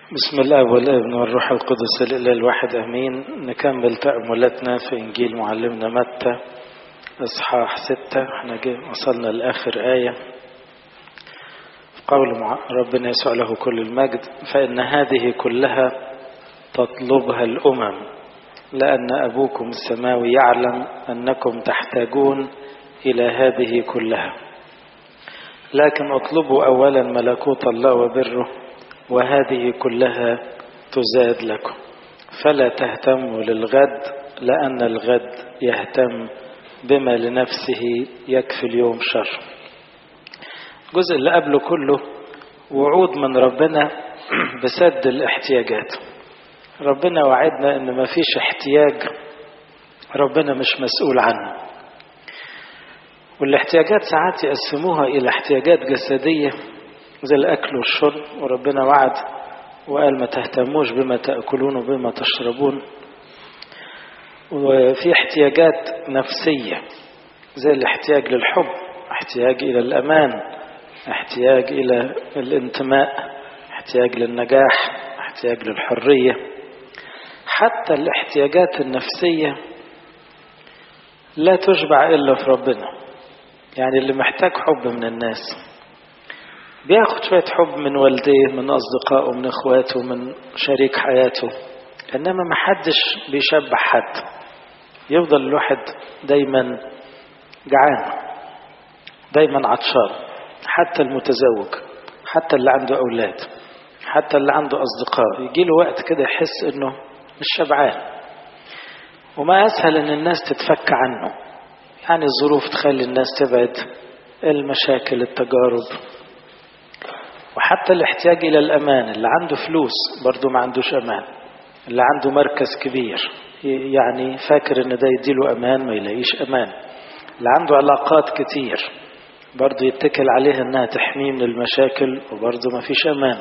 بسم الله والابن والروح القدس الإله الواحد أمين نكمل تأملاتنا في إنجيل معلمنا متى إصحاح ستة احنا وصلنا لآخر آية قول مع ربنا يسوع له كل المجد فإن هذه كلها تطلبها الأمم لأن أبوكم السماوي يعلم أنكم تحتاجون إلى هذه كلها لكن اطلبوا أولا ملكوت الله وبره وهذه كلها تزاد لكم فلا تهتموا للغد لأن الغد يهتم بما لنفسه يكفي اليوم شر الجزء اللي قبله كله وعود من ربنا بسد الاحتياجات ربنا وعدنا ان ما فيش احتياج ربنا مش مسؤول عنه والاحتياجات ساعات يقسموها الى احتياجات جسديه زي الأكل والشرب وربنا وعد وقال ما تهتموش بما تأكلون وبما تشربون وفي احتياجات نفسية زي الاحتياج للحب احتياج إلى الأمان احتياج إلى الانتماء احتياج للنجاح احتياج للحرية حتى الاحتياجات النفسية لا تشبع إلا في ربنا يعني اللي محتاج حب من الناس بياخد شوية حب من والديه من أصدقائه من إخواته من شريك حياته إنما ما حدش بيشبع حد يفضل الواحد دايما جعان دايما عطشان حتى المتزوج حتى اللي عنده أولاد حتى اللي عنده أصدقاء يجي له وقت كده يحس إنه مش شبعان وما أسهل إن الناس تتفك عنه يعني الظروف تخلي الناس تبعد المشاكل التجارب وحتى الاحتياج إلى الأمان اللي عنده فلوس برضه ما عندوش أمان اللي عنده مركز كبير يعني فاكر إن ده يديله أمان ما يلاقيش أمان اللي عنده علاقات كتير برضه يتكل عليها إنها تحميه من المشاكل وبرضه ما فيش أمان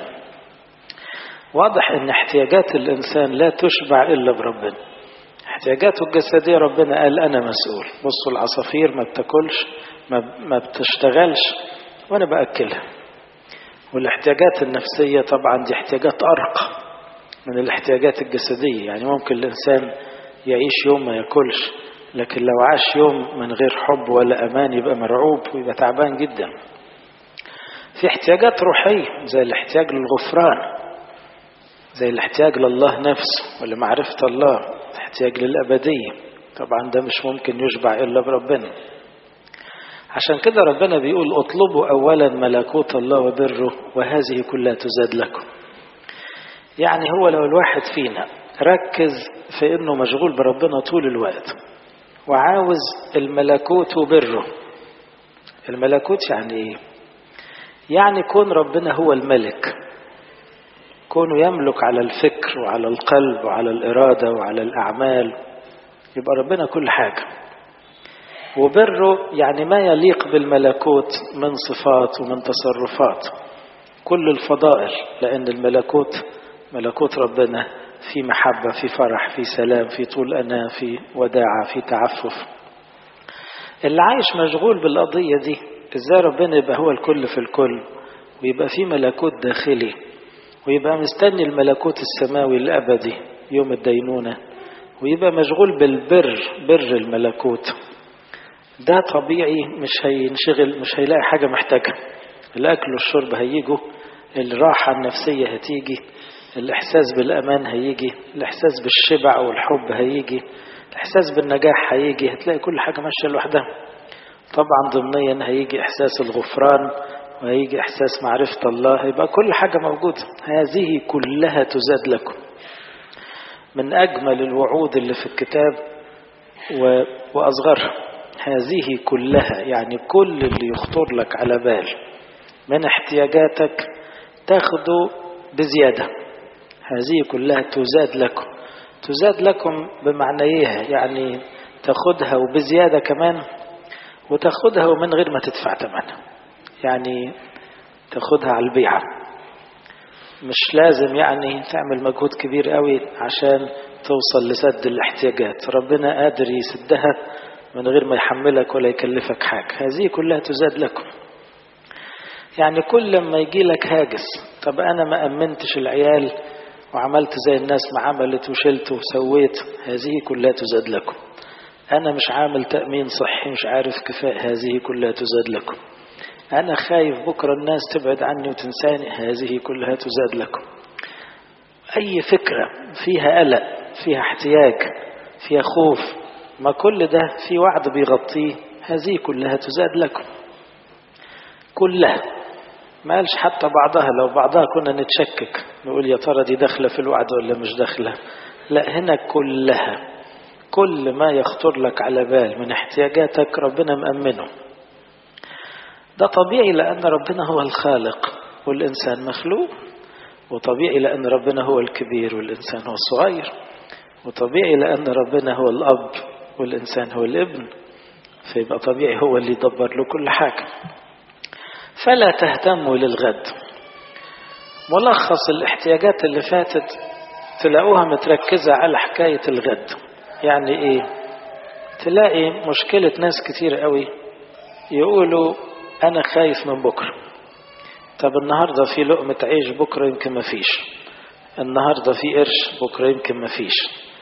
واضح إن احتياجات الإنسان لا تشبع إلا بربنا احتياجاته الجسدية ربنا قال أنا مسؤول بصوا العصافير ما بتاكلش ما بتشتغلش وأنا بأكلها والاحتياجات النفسية طبعا دي احتياجات أرقى من الاحتياجات الجسدية يعني ممكن الإنسان يعيش يوم ما ياكلش لكن لو عاش يوم من غير حب ولا أمان يبقى مرعوب ويبقى تعبان جدا في احتياجات روحية زي الاحتياج للغفران زي الاحتياج لله نفسه ولمعرفة الله احتياج للأبدية طبعا ده مش ممكن يشبع إلا بربنا عشان كده ربنا بيقول اطلبوا اولا ملكوت الله وبره وهذه كلها تزاد لكم يعني هو لو الواحد فينا ركز في انه مشغول بربنا طول الوقت وعاوز الملكوت وبره الملكوت يعني ايه يعني كون ربنا هو الملك كونه يملك على الفكر وعلى القلب وعلى الإرادة وعلى الأعمال يبقى ربنا كل حاجة وبره يعني ما يليق بالملكوت من صفات ومن تصرفات كل الفضائل لأن الملكوت ملكوت ربنا في محبة في فرح في سلام في طول أنا في وداعة في تعفف اللي عايش مشغول بالقضية دي ازاي ربنا يبقى هو الكل في الكل ويبقى في ملكوت داخلي ويبقى مستني الملكوت السماوي الأبدي يوم الدينونة ويبقى مشغول بالبر بر الملكوت ده طبيعي مش هينشغل مش هيلاقي حاجة محتاجها الأكل والشرب هيجوا الراحة النفسية هتيجي الإحساس بالأمان هيجي الإحساس بالشبع والحب هيجي الإحساس بالنجاح هيجي هتلاقي كل حاجة ماشية لوحدها طبعا ضمنيا هيجي إحساس الغفران وهيجي إحساس معرفة الله هيبقى كل حاجة موجودة هذه كلها تزاد لكم من أجمل الوعود اللي في الكتاب وأصغرها هذه كلها يعني كل اللي يخطر لك على بال من احتياجاتك تاخده بزيادة هذه كلها تزاد لكم تزاد لكم بمعنيها يعني تاخدها وبزيادة كمان وتاخدها ومن غير ما تدفع ثمنها يعني تاخدها على البيعة مش لازم يعني تعمل مجهود كبير قوي عشان توصل لسد الاحتياجات ربنا قادر يسدها من غير ما يحملك ولا يكلفك حاجة هذه كلها تزاد لكم يعني كل ما يجي لك هاجس طب أنا ما أمنتش العيال وعملت زي الناس ما عملت وشلت وسويت هذه كلها تزاد لكم أنا مش عامل تأمين صحي مش عارف كفاء هذه كلها تزاد لكم أنا خايف بكرة الناس تبعد عني وتنساني هذه كلها تزاد لكم أي فكرة فيها قلق فيها احتياج فيها خوف ما كل ده في وعد بيغطيه هذه كلها تزاد لكم كلها ما قالش حتى بعضها لو بعضها كنا نتشكك نقول يا ترى دي داخلة في الوعد ولا مش داخلة لا هنا كلها كل ما يخطر لك على بال من احتياجاتك ربنا مأمنه ده طبيعي لأن ربنا هو الخالق والإنسان مخلوق وطبيعي لأن ربنا هو الكبير والإنسان هو الصغير وطبيعي لأن ربنا هو الأب والإنسان هو الابن فيبقى طبيعي هو اللي يدبر له كل حاجة فلا تهتموا للغد ملخص الاحتياجات اللي فاتت تلاقوها متركزة على حكاية الغد يعني ايه تلاقي مشكلة ناس كتير قوي يقولوا انا خايف من بكرة طب النهاردة في لقمة عيش بكرة يمكن ما فيش النهاردة في قرش بكرة يمكن ما فيش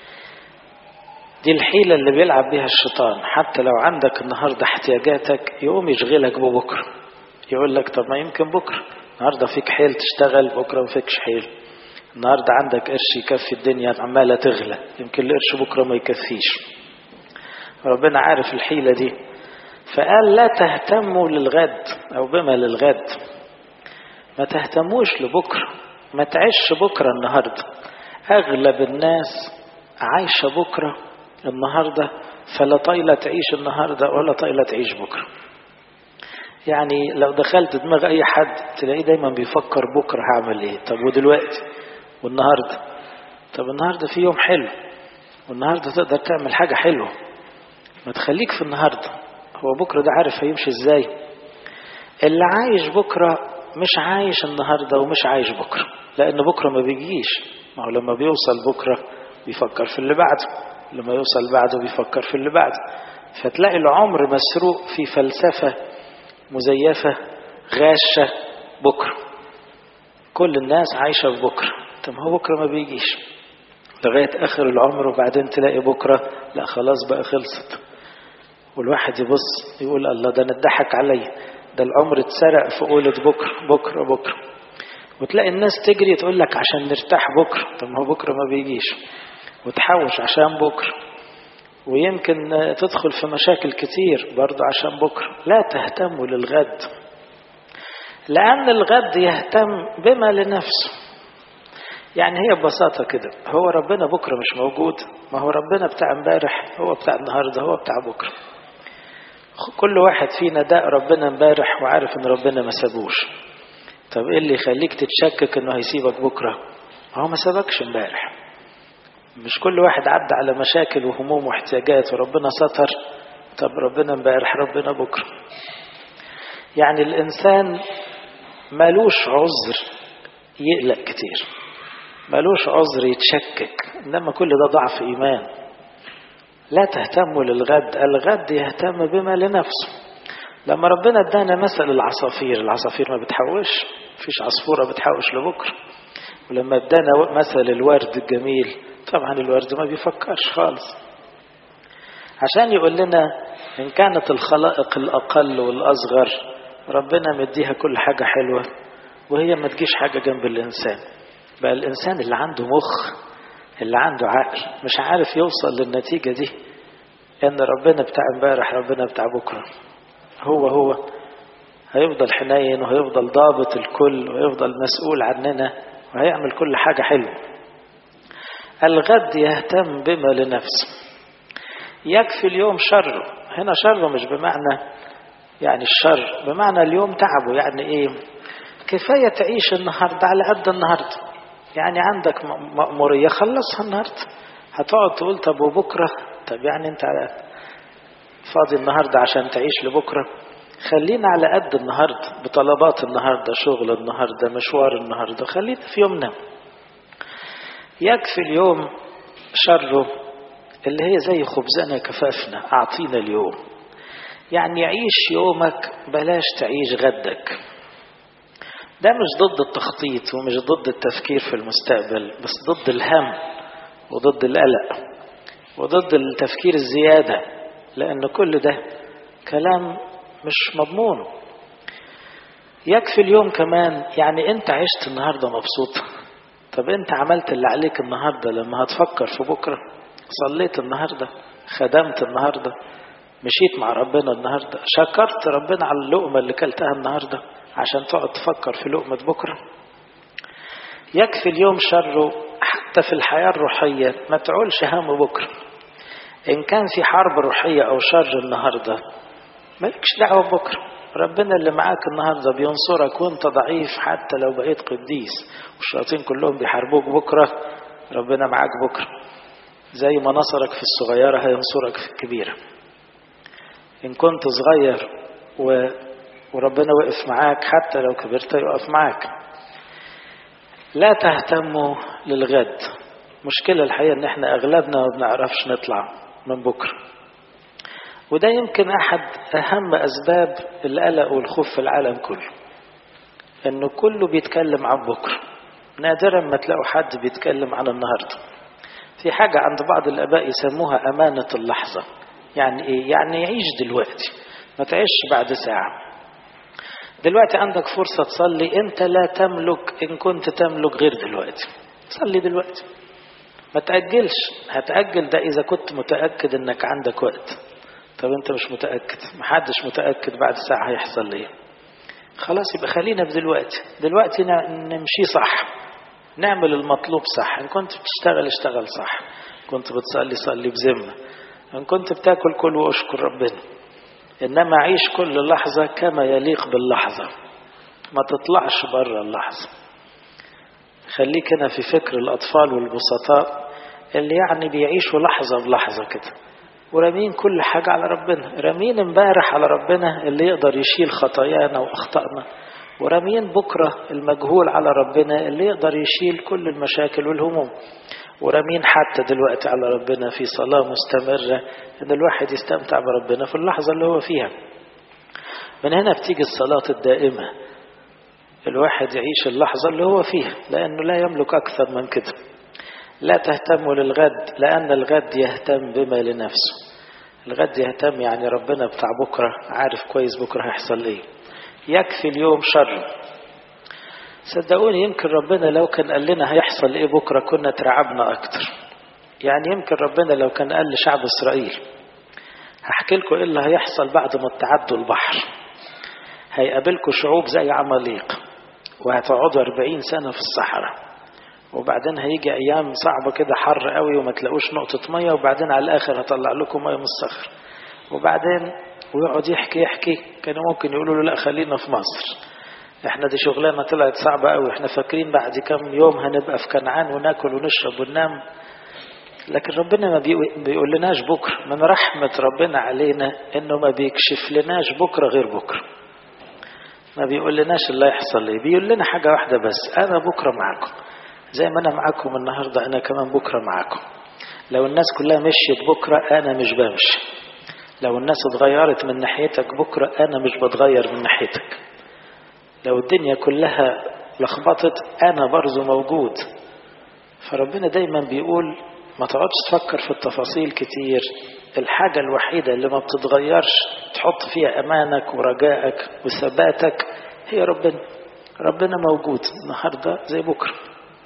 دي الحيلة اللي بيلعب بيها الشيطان حتى لو عندك النهاردة احتياجاتك يقوم يشغلك ببكرة يقول لك طب ما يمكن بكرة النهاردة فيك حيل تشتغل بكرة ما فيكش حيل النهاردة عندك قرش يكفي الدنيا عمالة تغلى يمكن القرش بكرة ما يكفيش ربنا عارف الحيلة دي فقال لا تهتموا للغد أو بما للغد ما تهتموش لبكرة ما تعيش بكرة النهاردة أغلب الناس عايشة بكرة النهاردة فلا طايلة تعيش النهاردة ولا طايلة تعيش بكرة يعني لو دخلت دماغ أي حد تلاقيه دايما بيفكر بكرة هعمل إيه طب ودلوقتي والنهاردة طب النهاردة في يوم حلو والنهاردة تقدر تعمل حاجة حلوة ما تخليك في النهاردة هو بكرة ده عارف هيمشي ازاي اللي عايش بكرة مش عايش النهاردة ومش عايش بكرة لأن بكرة ما بيجيش ما هو لما بيوصل بكرة بيفكر في اللي بعده لما يوصل بعده بيفكر في اللي بعده فتلاقي العمر مسروق في فلسفة مزيفة غاشة بكرة كل الناس عايشة في بكرة طب هو بكرة ما بيجيش لغاية آخر العمر وبعدين تلاقي بكرة لا خلاص بقى خلصت والواحد يبص يقول الله ده انا اتضحك عليا ده العمر اتسرق في قولة بكرة بكرة بكرة وتلاقي الناس تجري تقول لك عشان نرتاح بكرة طب ما هو بكرة ما بيجيش وتحوش عشان بكرة ويمكن تدخل في مشاكل كتير برضه عشان بكرة لا تهتموا للغد لأن الغد يهتم بما لنفسه يعني هي ببساطة كده هو ربنا بكرة مش موجود ما هو ربنا بتاع امبارح هو بتاع النهاردة هو بتاع بكرة كل واحد فينا داق ربنا امبارح وعارف ان ربنا ما سابوش طب ايه اللي يخليك تتشكك انه هيسيبك بكرة هو ما سابكش امبارح مش كل واحد عدى على مشاكل وهموم واحتياجات وربنا ستر طب ربنا امبارح ربنا بكرة يعني الإنسان ملوش عذر يقلق كتير ملوش عذر يتشكك إنما كل ده ضعف إيمان لا تهتموا للغد الغد يهتم بما لنفسه لما ربنا ادانا مثل العصافير العصافير ما بتحوش مفيش عصفورة بتحوش لبكرة ولما ادانا مثل الورد الجميل طبعا الورد ما بيفكرش خالص عشان يقول لنا إن كانت الخلائق الأقل والأصغر ربنا مديها كل حاجة حلوة وهي ما تجيش حاجة جنب الإنسان بقى الإنسان اللي عنده مخ اللي عنده عقل مش عارف يوصل للنتيجة دي إن ربنا بتاع امبارح ربنا بتاع بكرة هو هو هيفضل حنين وهيفضل ضابط الكل وهيفضل مسؤول عننا وهيعمل كل حاجة حلوة الغد يهتم بما لنفسه يكفي اليوم شره هنا شره مش بمعنى يعني الشر بمعنى اليوم تعبه يعني ايه كفاية تعيش النهاردة على قد النهاردة يعني عندك مأمورية خلصها النهاردة هتقعد تقول طب وبكرة طب يعني انت فاضي النهاردة عشان تعيش لبكرة خلينا على قد النهاردة بطلبات النهاردة شغل النهاردة مشوار النهاردة خلينا في يومنا يكفي اليوم شره اللي هي زي خبزنا كفافنا أعطينا اليوم يعني عيش يومك بلاش تعيش غدك ده مش ضد التخطيط ومش ضد التفكير في المستقبل بس ضد الهم وضد القلق وضد التفكير الزيادة لأن كل ده كلام مش مضمون يكفي اليوم كمان يعني انت عشت النهاردة مبسوط طب انت عملت اللي عليك النهاردة لما هتفكر في بكرة صليت النهاردة خدمت النهاردة مشيت مع ربنا النهاردة شكرت ربنا على اللقمة اللي كلتها النهاردة عشان تقعد تفكر في لقمة بكرة يكفي اليوم شره حتى في الحياة الروحية ما تعولش هم بكرة إن كان في حرب روحية أو شر النهاردة مالكش دعوة بكرة ربنا اللي معاك النهاردة بينصرك وانت ضعيف حتى لو بقيت قديس والشياطين كلهم بيحاربوك بكرة ربنا معاك بكرة زي ما نصرك في الصغيرة هينصرك في الكبيرة إن كنت صغير و... وربنا وقف معاك حتى لو كبرت يقف معاك لا تهتموا للغد مشكلة الحقيقة ان احنا اغلبنا ما بنعرفش نطلع من بكرة وده يمكن احد اهم اسباب القلق والخوف في العالم كله انه كله بيتكلم عن بكرة نادرا ما تلاقوا حد بيتكلم عن النهاردة في حاجة عند بعض الاباء يسموها امانة اللحظة يعني ايه يعني يعيش دلوقتي ما تعيش بعد ساعة دلوقتي عندك فرصة تصلي انت لا تملك ان كنت تملك غير دلوقتي صلي دلوقتي ما تأجلش هتأجل ده إذا كنت متأكد إنك عندك وقت طب أنت مش متأكد محدش متأكد بعد ساعة هيحصل إيه خلاص يبقى خلينا بدلوقتي دلوقتي نمشي صح نعمل المطلوب صح إن كنت بتشتغل اشتغل صح كنت بتصلي صلي بذمة إن كنت بتاكل كل واشكر ربنا إنما عيش كل لحظة كما يليق باللحظة ما تطلعش بره اللحظة خليك هنا في فكر الأطفال والبسطاء اللي يعني بيعيشوا لحظة بلحظة كده ورامين كل حاجة على ربنا رامين امبارح على ربنا اللي يقدر يشيل خطايانا وأخطائنا ورامين بكرة المجهول على ربنا اللي يقدر يشيل كل المشاكل والهموم ورامين حتى دلوقتي على ربنا في صلاة مستمرة ان الواحد يستمتع بربنا في اللحظة اللي هو فيها من هنا بتيجي الصلاة الدائمة الواحد يعيش اللحظة اللي هو فيها لأنه لا يملك أكثر من كده لا تهتموا للغد لأن الغد يهتم بما لنفسه الغد يهتم يعني ربنا بتاع بكرة عارف كويس بكرة هيحصل ايه يكفي اليوم شر صدقوني يمكن ربنا لو كان قال لنا هيحصل ايه بكرة كنا ترعبنا أكتر يعني يمكن ربنا لو كان قال لشعب إسرائيل هحكي لكم ايه اللي هيحصل بعد ما تعدوا البحر هيقابلكم شعوب زي عماليق وهتقعدوا 40 سنة في الصحراء وبعدين هيجي أيام صعبة كده حر قوي وما تلاقوش نقطة مية وبعدين على الآخر هطلع لكم مية من الصخر وبعدين ويقعد يحكي يحكي كانوا ممكن يقولوا له لا خلينا في مصر احنا دي شغلانة طلعت صعبة قوي احنا فاكرين بعد كام يوم هنبقى في كنعان وناكل ونشرب وننام لكن ربنا ما بيقول لناش بكرة من رحمة ربنا علينا انه ما بيكشف لناش بكرة غير بكرة ما بيقول لناش اللي هيحصل ايه بيقول لنا حاجة واحدة بس انا بكرة معاكم زي ما انا معاكم النهاردة انا كمان بكرة معاكم لو الناس كلها مشيت بكرة انا مش بمشي لو الناس اتغيرت من ناحيتك بكرة انا مش بتغير من ناحيتك لو الدنيا كلها لخبطت انا برضو موجود فربنا دايما بيقول ما تقعدش تفكر في التفاصيل كتير الحاجة الوحيدة اللي ما بتتغيرش تحط فيها أمانك ورجائك وثباتك هي ربنا ربنا موجود النهاردة زي بكرة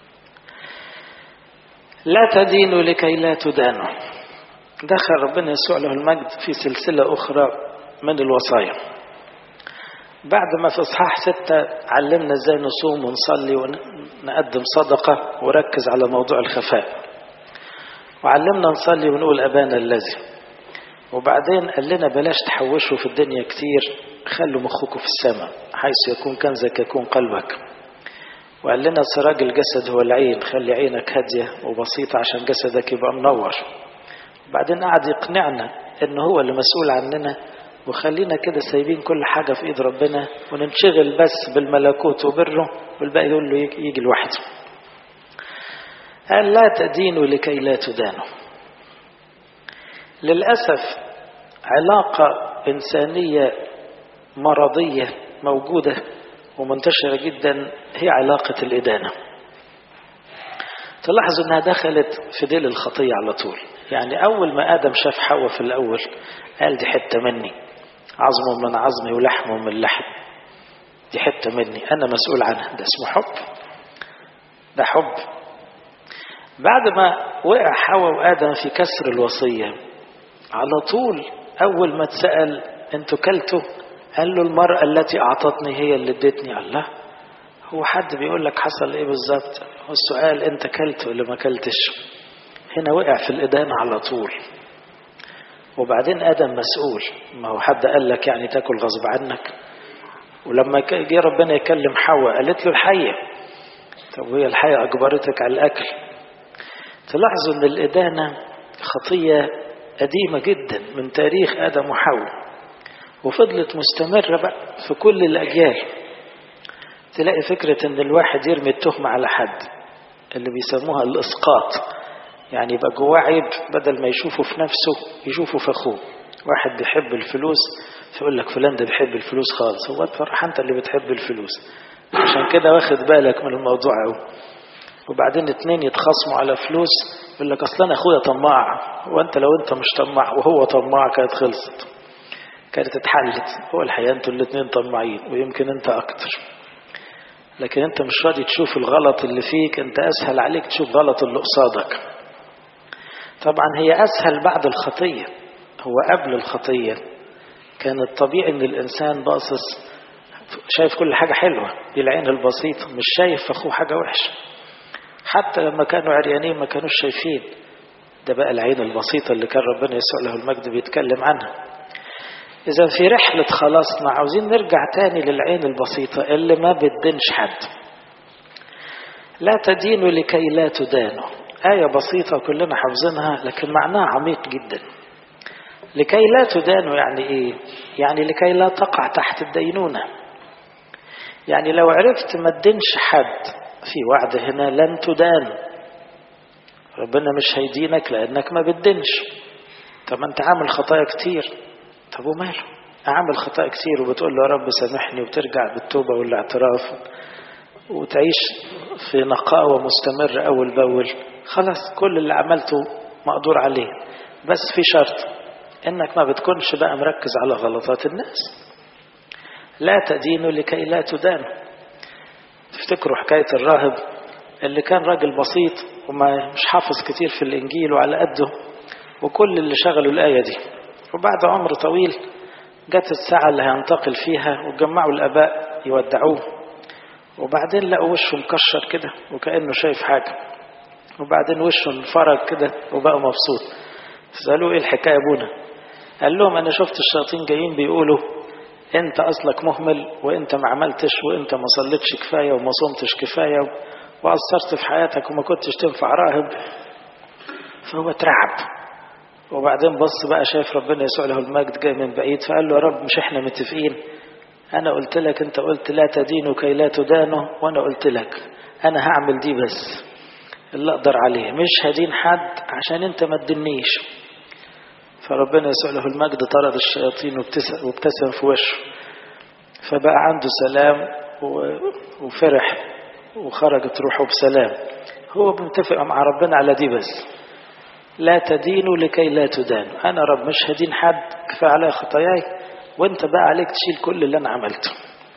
لا تدينوا لكي لا تدانوا دخل ربنا يسوع له المجد في سلسلة أخرى من الوصايا بعد ما في إصحاح ستة علمنا ازاي نصوم ونصلي ونقدم صدقة وركز على موضوع الخفاء وعلمنا نصلي ونقول أبانا الذي وبعدين قال لنا بلاش تحوشوا في الدنيا كتير خلوا مخكم في السماء حيث يكون كنزك يكون قلبك وقال لنا سراج الجسد هو العين خلي عينك هادية وبسيطة عشان جسدك يبقى منور وبعدين قعد يقنعنا ان هو اللي مسؤول عننا وخلينا كده سايبين كل حاجة في ايد ربنا وننشغل بس بالملكوت وبره والباقي يقول له يجي لوحده قال لا تدينوا لكي لا تدانوا للأسف علاقة إنسانية مرضية موجودة ومنتشرة جدا هي علاقة الإدانة تلاحظوا أنها دخلت في ديل الخطية على طول يعني أول ما آدم شاف حواء في الأول قال دي حتة مني عظم من عظمي ولحم من لحم دي حتة مني أنا مسؤول عنها ده اسمه حب ده حب بعد ما وقع حواء وآدم في كسر الوصية على طول أول ما اتسأل أنتوا كلتوا قال له المرأة التي أعطتني هي اللي ادتني الله هو حد بيقول لك حصل ايه بالظبط هو السؤال انت كلت ولا ما كلتش هنا وقع في الإدانة على طول وبعدين آدم مسؤول ما هو حد قال لك يعني تاكل غصب عنك ولما جه ربنا يكلم حواء قالت له الحية طب وهي الحية أجبرتك على الأكل تلاحظوا أن الإدانة خطية قديمة جدا من تاريخ آدم وحواء وفضلت مستمرة بقى في كل الأجيال تلاقي فكرة أن الواحد يرمي التهمة على حد اللي بيسموها الإسقاط يعني يبقى جواه عيب بدل ما يشوفه في نفسه يشوفه في أخوه واحد بيحب الفلوس فيقول لك فلان ده بيحب الفلوس خالص هو فرح أنت اللي بتحب الفلوس عشان كده واخد بالك من الموضوع قوي وبعدين اتنين يتخاصموا على فلوس يقول لك اصلا اخويا طماع وانت لو انت مش طماع وهو طماع كانت خلصت كانت اتحلت هو الحقيقه انتوا الاثنين طماعين ويمكن انت اكتر لكن انت مش راضي تشوف الغلط اللي فيك انت اسهل عليك تشوف غلط اللي قصادك طبعا هي اسهل بعد الخطيه هو قبل الخطيه كان الطبيعي ان الانسان باصص شايف كل حاجه حلوه دي العين البسيطه مش شايف في اخوه حاجه وحشه حتى لما كانوا عريانين ما كانوش شايفين ده بقى العين البسيطه اللي كان ربنا يسوع له المجد بيتكلم عنها إذا في رحلة خلاصنا عاوزين نرجع تاني للعين البسيطة اللي ما بتدينش حد لا تدينوا لكي لا تدانوا آية بسيطة كلنا حافظينها لكن معناها عميق جدا لكي لا تدانوا يعني إيه؟ يعني لكي لا تقع تحت الدينونة يعني لو عرفت ما تدينش حد في وعد هنا لن تدان ربنا مش هيدينك لأنك ما بتدينش طب انت عامل خطايا كتير طب وماله أعمل خطأ كتير وبتقول له يا رب سامحني وترجع بالتوبة والاعتراف وتعيش في نقاوة مستمرة أول بأول خلاص كل اللي عملته مقدور عليه بس في شرط إنك ما بتكونش بقى مركز على غلطات الناس لا تدين لكي لا تدان تفتكروا حكاية الراهب اللي كان راجل بسيط وما مش حافظ كتير في الإنجيل وعلى قده وكل اللي شغلوا الآية دي وبعد عمر طويل جت الساعة اللي هينتقل فيها وجمعوا الآباء يودعوه وبعدين لقوا وشه مكشر كده وكأنه شايف حاجة وبعدين وشه انفرج كده وبقى مبسوط سألوه ايه الحكاية يا ابونا قال لهم انا شفت الشياطين جايين بيقولوا انت اصلك مهمل وانت ما عملتش وانت ما صليتش كفاية وما صمتش كفاية وقصرت في حياتك وما كنتش تنفع راهب فهو اترعب وبعدين بص بقى شايف ربنا يسوع له المجد جاي من بعيد فقال له يا رب مش احنا متفقين انا قلت لك انت قلت لا تدينوا كي لا تدانوا وانا قلت لك انا هعمل دي بس اللي اقدر عليه مش هدين حد عشان انت ما تدنيش فربنا يسوع له المجد طرد الشياطين وابتسم في وشه فبقى عنده سلام وفرح وخرجت روحه بسلام هو متفق مع ربنا على دي بس لا تدينوا لكي لا تدانوا أنا رب مش هدين حد كفاية علي خطاياي وانت بقى عليك تشيل كل اللي أنا عملته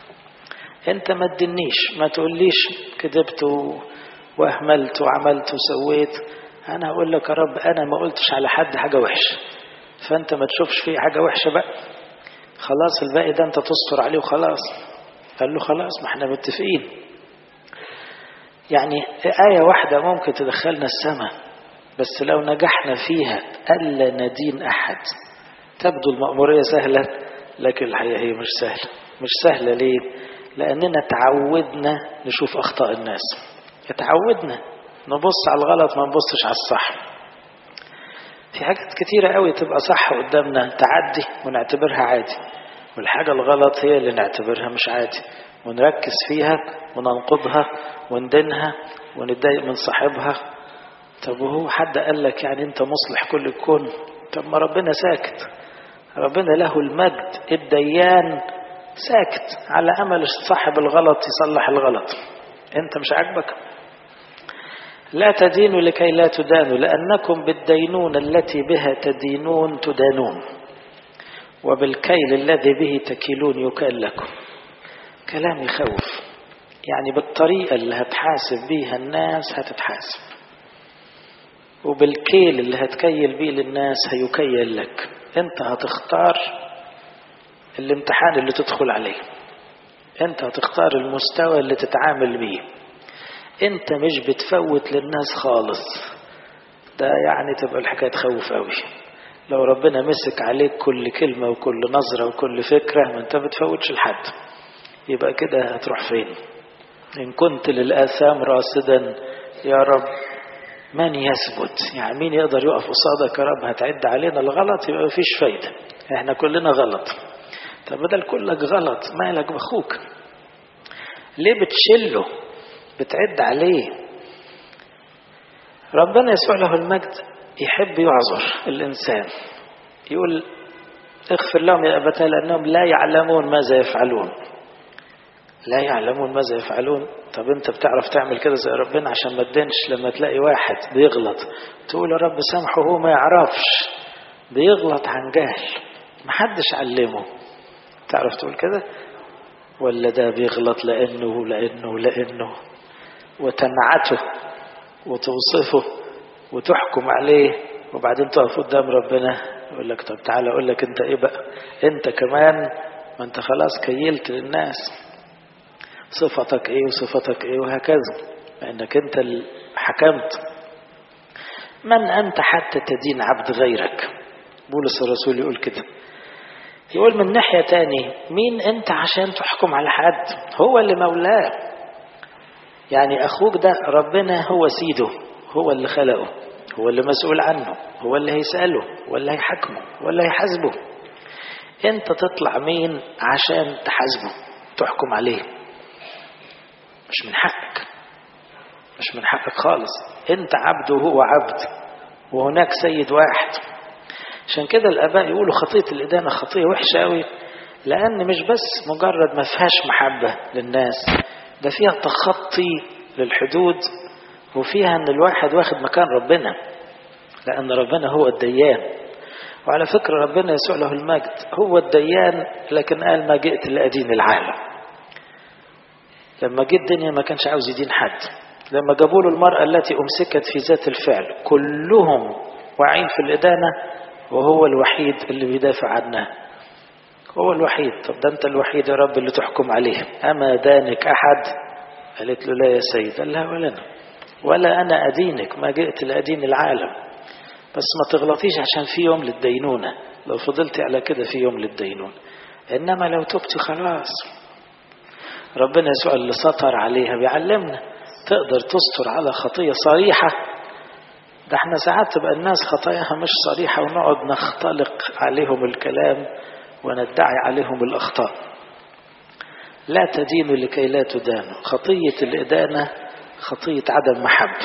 انت ما تدنيش ما تقوليش كذبت واهملت وعملت وسويت انا هقول لك يا رب انا ما قلتش على حد حاجه وحشه فانت ما تشوفش فيه حاجه وحشه بقى خلاص الباقي ده انت تستر عليه وخلاص قال له خلاص ما احنا متفقين يعني آية واحدة ممكن تدخلنا السماء بس لو نجحنا فيها ألا ندين أحد تبدو المأمورية سهلة لكن الحقيقة هي مش سهلة مش سهلة ليه؟ لأننا تعودنا نشوف أخطاء الناس اتعودنا نبص على الغلط ما نبصش على الصح في حاجات كتيرة قوي تبقى صح قدامنا تعدي ونعتبرها عادي والحاجة الغلط هي اللي نعتبرها مش عادي ونركز فيها وننقضها وندينها ونتضايق من صاحبها طب وهو حد قال لك يعني انت مصلح كل الكون طب ما ربنا ساكت ربنا له المجد الديان ساكت على أمل صاحب الغلط يصلح الغلط أنت مش عاجبك لا تدينوا لكي لا تدانوا لأنكم بالدينون التي بها تدينون تدانون وبالكيل الذي به تكيلون يكال لكم كلام يخوف يعني بالطريقة اللي هتحاسب بيها الناس هتتحاسب وبالكيل اللي هتكيل بيه للناس هيكيل لك انت هتختار الامتحان اللي تدخل عليه انت هتختار المستوى اللي تتعامل بيه انت مش بتفوت للناس خالص ده يعني تبقى الحكاية تخوف قوي لو ربنا مسك عليك كل كلمة وكل نظرة وكل فكرة ما انت بتفوتش لحد يبقى كده هتروح فين إن كنت للآثام راصدا يا رب من يثبت يعني مين يقدر يقف قصادك يا رب هتعد علينا الغلط يبقى مفيش فايدة احنا كلنا غلط طب بدل كلك غلط مالك بأخوك ليه بتشله بتعد عليه ربنا يسوع له المجد يحب يعذر الإنسان يقول اغفر لهم يا أبتاه لأنهم لا يعلمون ماذا يفعلون لا يعلمون ماذا يفعلون طب انت بتعرف تعمل كده زي ربنا عشان ما تدينش لما تلاقي واحد بيغلط تقول يا رب سامحه هو ما يعرفش بيغلط عن جهل محدش علمه تعرف تقول كده ولا ده بيغلط لانه لانه لانه وتنعته وتوصفه وتحكم عليه وبعدين تقف قدام ربنا يقول لك طب تعالى اقول لك انت ايه بقى انت كمان ما انت خلاص كيلت للناس صفتك ايه وصفتك ايه وهكذا لانك انت اللي حكمت من انت حتى تدين عبد غيرك بولس الرسول يقول كده يقول من ناحية تاني مين انت عشان تحكم على حد هو اللي مولاه يعني اخوك ده ربنا هو سيده هو اللي خلقه هو اللي مسؤول عنه هو اللي هيسأله هو اللي هيحكمه هو اللي هيحاسبه انت تطلع مين عشان تحاسبه تحكم عليه مش من حقك مش من حقك خالص انت عبد وهو عبد وهناك سيد واحد عشان كده الاباء يقولوا خطيه الادانه خطيه وحشه قوي لان مش بس مجرد ما فيهاش محبه للناس ده فيها تخطي للحدود وفيها ان الواحد واخد مكان ربنا لان ربنا هو الديان وعلى فكره ربنا يسوع له المجد هو الديان لكن قال ما جئت لادين العالم لما جه الدنيا ما كانش عاوز يدين حد لما جابوا له المرأة التي أمسكت في ذات الفعل كلهم واعين في الإدانة وهو الوحيد اللي بيدافع عنها هو الوحيد طب ده أنت الوحيد يا رب اللي تحكم عليه أما دانك أحد قالت له لا يا سيد قال لها ولا أنا ولا أنا أدينك ما جئت لأدين العالم بس ما تغلطيش عشان في يوم للدينونة لو فضلتي على كده في يوم للدينونة إنما لو تبتي خلاص ربنا يسوع اللي سطر عليها بيعلمنا تقدر تستر على خطية صريحة ده احنا ساعات تبقى الناس خطاياها مش صريحة ونقعد نختلق عليهم الكلام وندعي عليهم الأخطاء لا تدينوا لكي لا تدانوا خطية الإدانة خطية عدم محبة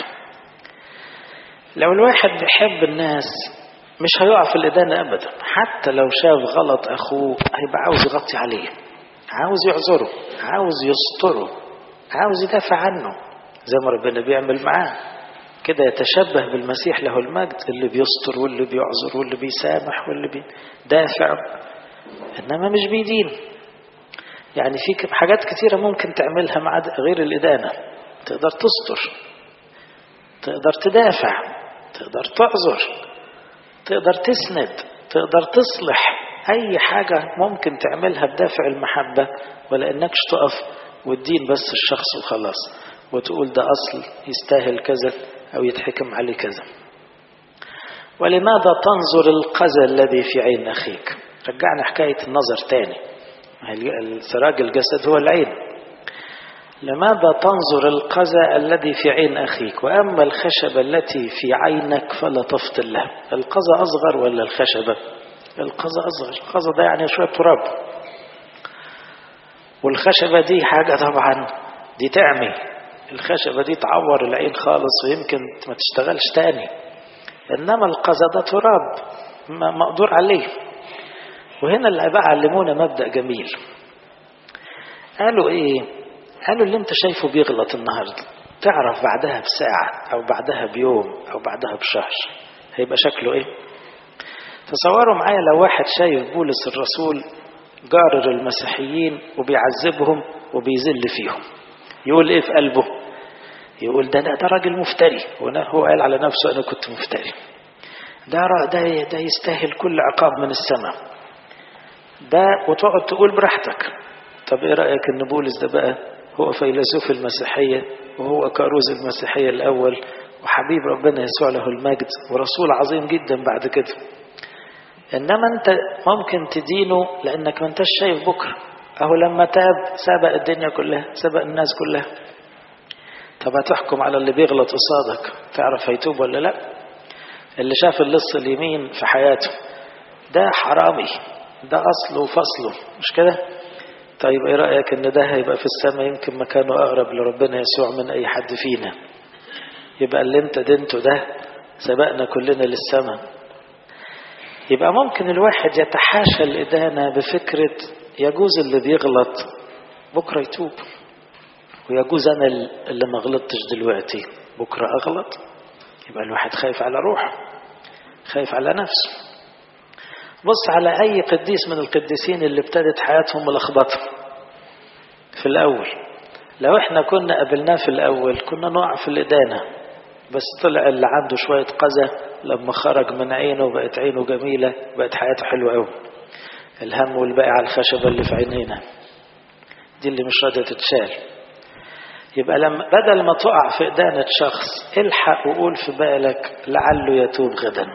لو الواحد بيحب الناس مش هيقع في الإدانة أبدا حتى لو شاف غلط أخوه هيبقى عاوز يغطي عليه عاوز يعذره عاوز يستره عاوز يدافع عنه زي ما ربنا بيعمل معاه كده يتشبه بالمسيح له المجد اللي بيستر واللي بيعذر واللي بيسامح واللي بيدافع انما مش بيدين يعني في حاجات كتيرة ممكن تعملها مع غير الإدانة تقدر تستر تقدر تدافع تقدر تعذر تقدر تسند تقدر تصلح أي حاجة ممكن تعملها بدافع المحبة ولا إنكش تقف والدين بس الشخص وخلاص وتقول ده أصل يستاهل كذا أو يتحكم عليه كذا ولماذا تنظر القذى الذي في عين أخيك رجعنا حكاية النظر تاني سراج الجسد هو العين لماذا تنظر القذى الذي في عين أخيك وأما الخشبة التي في عينك فلا تفطن له القذى أصغر ولا الخشبة القذى أصغر القذى ده يعني شوية تراب والخشبة دي حاجة طبعا دي تعمي الخشبة دي تعور العين خالص ويمكن ما تشتغلش تاني إنما القذى ده تراب مقدور عليه وهنا الآباء علمونا مبدأ جميل قالوا ايه قالوا اللي انت شايفه بيغلط النهارده تعرف بعدها بساعة او بعدها بيوم او بعدها بشهر هيبقى شكله ايه تصوروا معايا لو واحد شايف بولس الرسول جارر المسيحيين وبيعذبهم وبيذل فيهم يقول ايه في قلبه يقول ده ده راجل مفتري هو قال على نفسه انا كنت مفتري ده ده ده يستاهل كل عقاب من السماء ده وتقعد تقول براحتك طب ايه رايك ان بولس ده بقى هو فيلسوف المسيحيه وهو كاروز المسيحيه الاول وحبيب ربنا يسوع له المجد ورسول عظيم جدا بعد كده انما انت ممكن تدينه لانك ما انتش شايف بكره اهو لما تاب سبق الدنيا كلها سبق الناس كلها طب هتحكم على اللي بيغلط قصادك تعرف هيتوب ولا لا اللي شاف اللص اليمين في حياته ده حرامي ده اصله وفصله مش كده طيب ايه رايك ان ده هيبقى في السماء يمكن مكانه اقرب لربنا يسوع من اي حد فينا يبقى اللي انت دينته ده سبقنا كلنا للسماء يبقى ممكن الواحد يتحاشى الإدانة بفكرة يجوز اللي بيغلط بكرة يتوب ويجوز أنا اللي ما غلطتش دلوقتي بكرة أغلط يبقى الواحد خايف على روحه خايف على نفسه بص على أي قديس من القديسين اللي ابتدت حياتهم ملخبطة في الأول لو احنا كنا قابلناه في الأول كنا نقع في الإدانة بس طلع اللي عنده شوية قذى لما خرج من عينه بقت عينه جميلة بقت حياته حلوة قوي الهم والباقي على الخشبة اللي في عينينا دي اللي مش راضية تتشال يبقى لما بدل ما تقع في إدانة شخص الحق وقول في بالك لعله يتوب غدا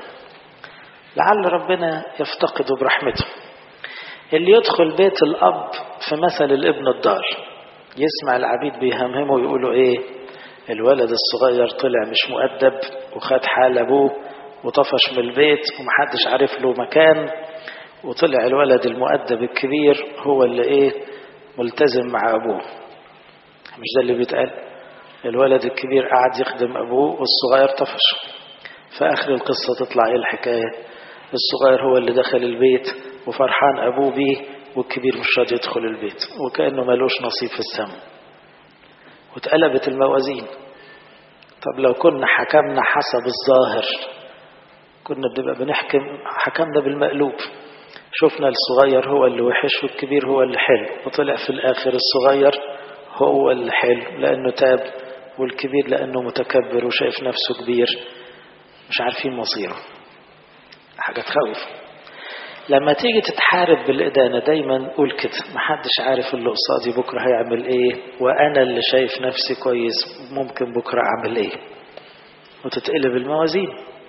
لعل ربنا يفتقده برحمته اللي يدخل بيت الأب في مثل الابن الدار يسمع العبيد بيهمهموا ويقولوا ايه الولد الصغير طلع مش مؤدب وخد حال ابوه وطفش من البيت ومحدش عارف له مكان وطلع الولد المؤدب الكبير هو اللي ايه ملتزم مع ابوه مش ده اللي بيتقال الولد الكبير قعد يخدم ابوه والصغير طفش في اخر القصة تطلع ايه الحكاية الصغير هو اللي دخل البيت وفرحان ابوه بيه والكبير مش راضي يدخل البيت وكأنه ملوش نصيب في السماء واتقلبت الموازين طب لو كنا حكمنا حسب الظاهر كنا بنبقى بنحكم حكمنا بالمقلوب شفنا الصغير هو اللي وحش والكبير هو اللي حلو وطلع في الآخر الصغير هو اللي حلو لأنه تاب والكبير لأنه متكبر وشايف نفسه كبير مش عارفين مصيره حاجة تخوف لما تيجي تتحارب بالإدانة دايما قول كده محدش عارف اللي قصادي بكرة هيعمل ايه وأنا اللي شايف نفسي كويس ممكن بكرة أعمل ايه وتتقلب الموازين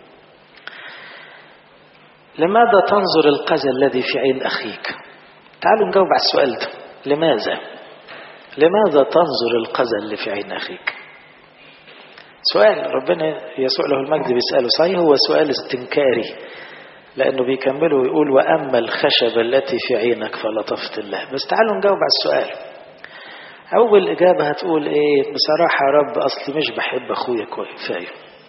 لماذا تنظر القذى الذي في عين أخيك تعالوا نجاوب على السؤال ده لماذا لماذا تنظر القذى اللي في عين أخيك سؤال ربنا يسوع له المجد بيسأله صحيح هو سؤال استنكاري لأنه بيكمله ويقول وأما الخشبة التي في عينك فلا تفت الله بس تعالوا نجاوب على السؤال أول إجابة هتقول إيه بصراحة يا رب أصلي مش بحب أخويا كفاية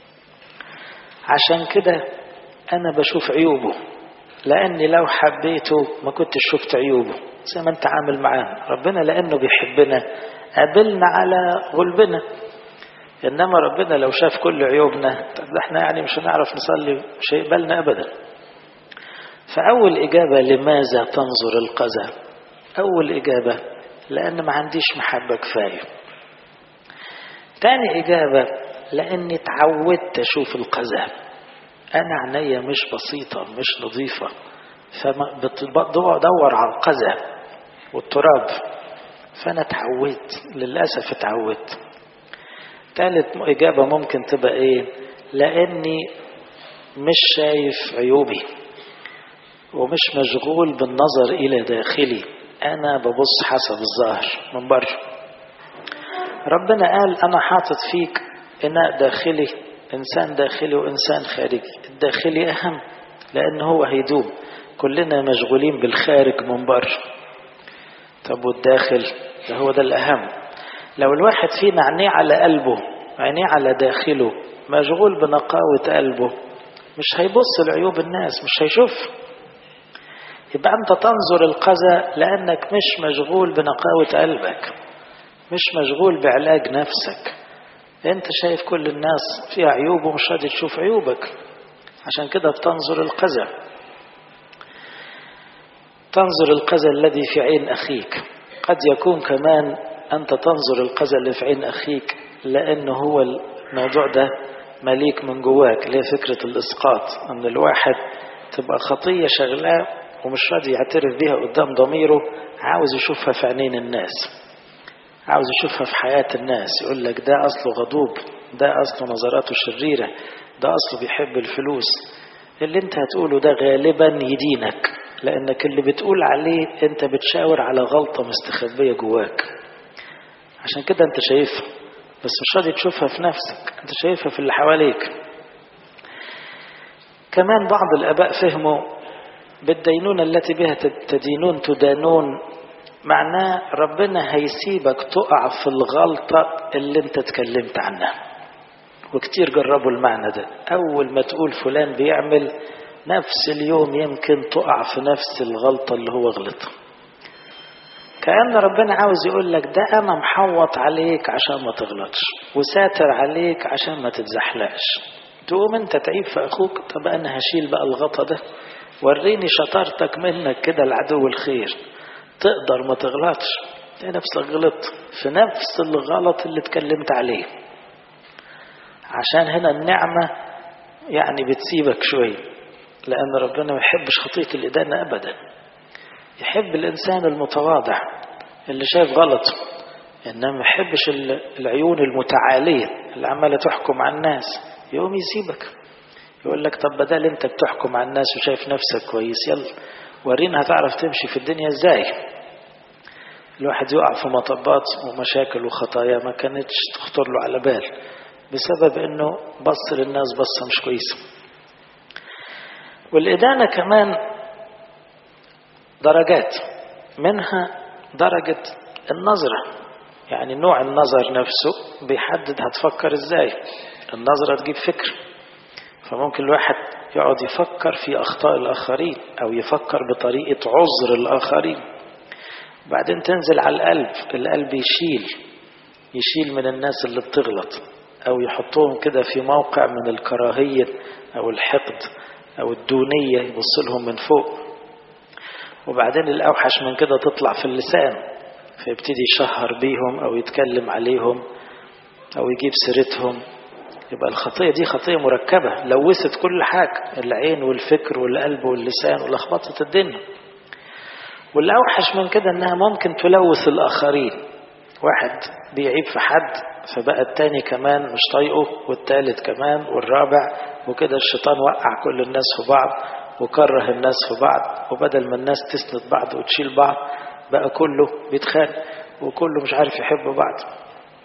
عشان كده أنا بشوف عيوبه لأني لو حبيته ما كنتش شفت عيوبه زي ما أنت عامل معانا ربنا لأنه بيحبنا قابلنا على غلبنا إنما ربنا لو شاف كل عيوبنا طب احنا يعني مش هنعرف نصلي مش هيقبلنا أبدا فأول إجابة لماذا تنظر القذى أول إجابة لأن ما عنديش محبة كفاية تاني إجابة لأني تعودت أشوف القذى أنا عينيا مش بسيطة مش نظيفة فبدور على القذى والتراب فأنا اتعودت للأسف اتعودت ثالث إجابة ممكن تبقى إيه لأني مش شايف عيوبي ومش مشغول بالنظر إلى داخلي أنا ببص حسب الظاهر من بره ربنا قال أنا حاطط فيك إناء داخلي إنسان داخلي وإنسان خارجي الداخلي أهم لأن هو هيدوم كلنا مشغولين بالخارج من بره طب والداخل ده هو ده الأهم لو الواحد فينا عينيه على قلبه عينيه على داخله مشغول بنقاوة قلبه مش هيبص لعيوب الناس مش هيشوف يبقى أنت تنظر القذى لأنك مش مشغول بنقاوة قلبك مش مشغول بعلاج نفسك أنت شايف كل الناس فيها عيوب ومش راضي تشوف عيوبك عشان كده بتنظر القذى تنظر القذى الذي في عين أخيك قد يكون كمان أنت تنظر القذى اللي في عين أخيك لأنه هو الموضوع ده مليك من جواك اللي هي فكرة الإسقاط أن الواحد تبقى خطية شغلاه ومش راضي يعترف بيها قدام ضميره عاوز يشوفها في عينين الناس عاوز يشوفها في حياة الناس يقول لك ده أصله غضوب ده أصله نظراته شريرة ده أصله بيحب الفلوس اللي انت هتقوله ده غالبا يدينك لأنك اللي بتقول عليه انت بتشاور على غلطة مستخبية جواك عشان كده انت شايفها بس مش راضي تشوفها في نفسك انت شايفها في اللي حواليك كمان بعض الآباء فهموا بالدينونة التي بها تدينون تدانون معناه ربنا هيسيبك تقع في الغلطة اللي انت اتكلمت عنها وكتير جربوا المعنى ده أول ما تقول فلان بيعمل نفس اليوم يمكن تقع في نفس الغلطة اللي هو غلطها كأن ربنا عاوز يقول لك ده أنا محوط عليك عشان ما تغلطش وساتر عليك عشان ما تتزحلقش تقوم انت تعيب في أخوك طب أنا هشيل بقى الغطا ده وريني شطارتك منك كده العدو الخير تقدر ما تغلطش تلاقي نفسك غلطت في نفس الغلط اللي اتكلمت عليه عشان هنا النعمة يعني بتسيبك شوية لأن ربنا ما يحبش خطية الإدانة أبدا يحب الإنسان المتواضع اللي شايف غلطه إنما ما يحبش العيون المتعالية اللي عمالة تحكم على الناس يقوم يسيبك يقول لك طب بدل انت بتحكم على الناس وشايف نفسك كويس يلا ورينا هتعرف تمشي في الدنيا ازاي الواحد يقع في مطبات ومشاكل وخطايا ما كانتش تخطر له على بال بسبب انه بص للناس بصة مش كويسة والإدانة كمان درجات منها درجة النظرة يعني نوع النظر نفسه بيحدد هتفكر ازاي النظرة تجيب فكر فممكن الواحد يقعد يفكر في أخطاء الآخرين أو يفكر بطريقة عذر الآخرين بعدين تنزل على القلب القلب يشيل يشيل من الناس اللي بتغلط أو يحطهم كده في موقع من الكراهية أو الحقد أو الدونية يبص لهم من فوق وبعدين الأوحش من كده تطلع في اللسان فيبتدي يشهر بيهم أو يتكلم عليهم أو يجيب سيرتهم يبقى الخطية دي خطية مركبة لوثت كل حاجة العين والفكر والقلب واللسان ولخبطت الدنيا والأوحش من كده إنها ممكن تلوث الآخرين واحد بيعيب في حد فبقى التاني كمان مش طايقه والتالت كمان والرابع وكده الشيطان وقع كل الناس في بعض وكره الناس في بعض وبدل ما الناس تسند بعض وتشيل بعض بقى كله بيتخانق وكله مش عارف يحب بعض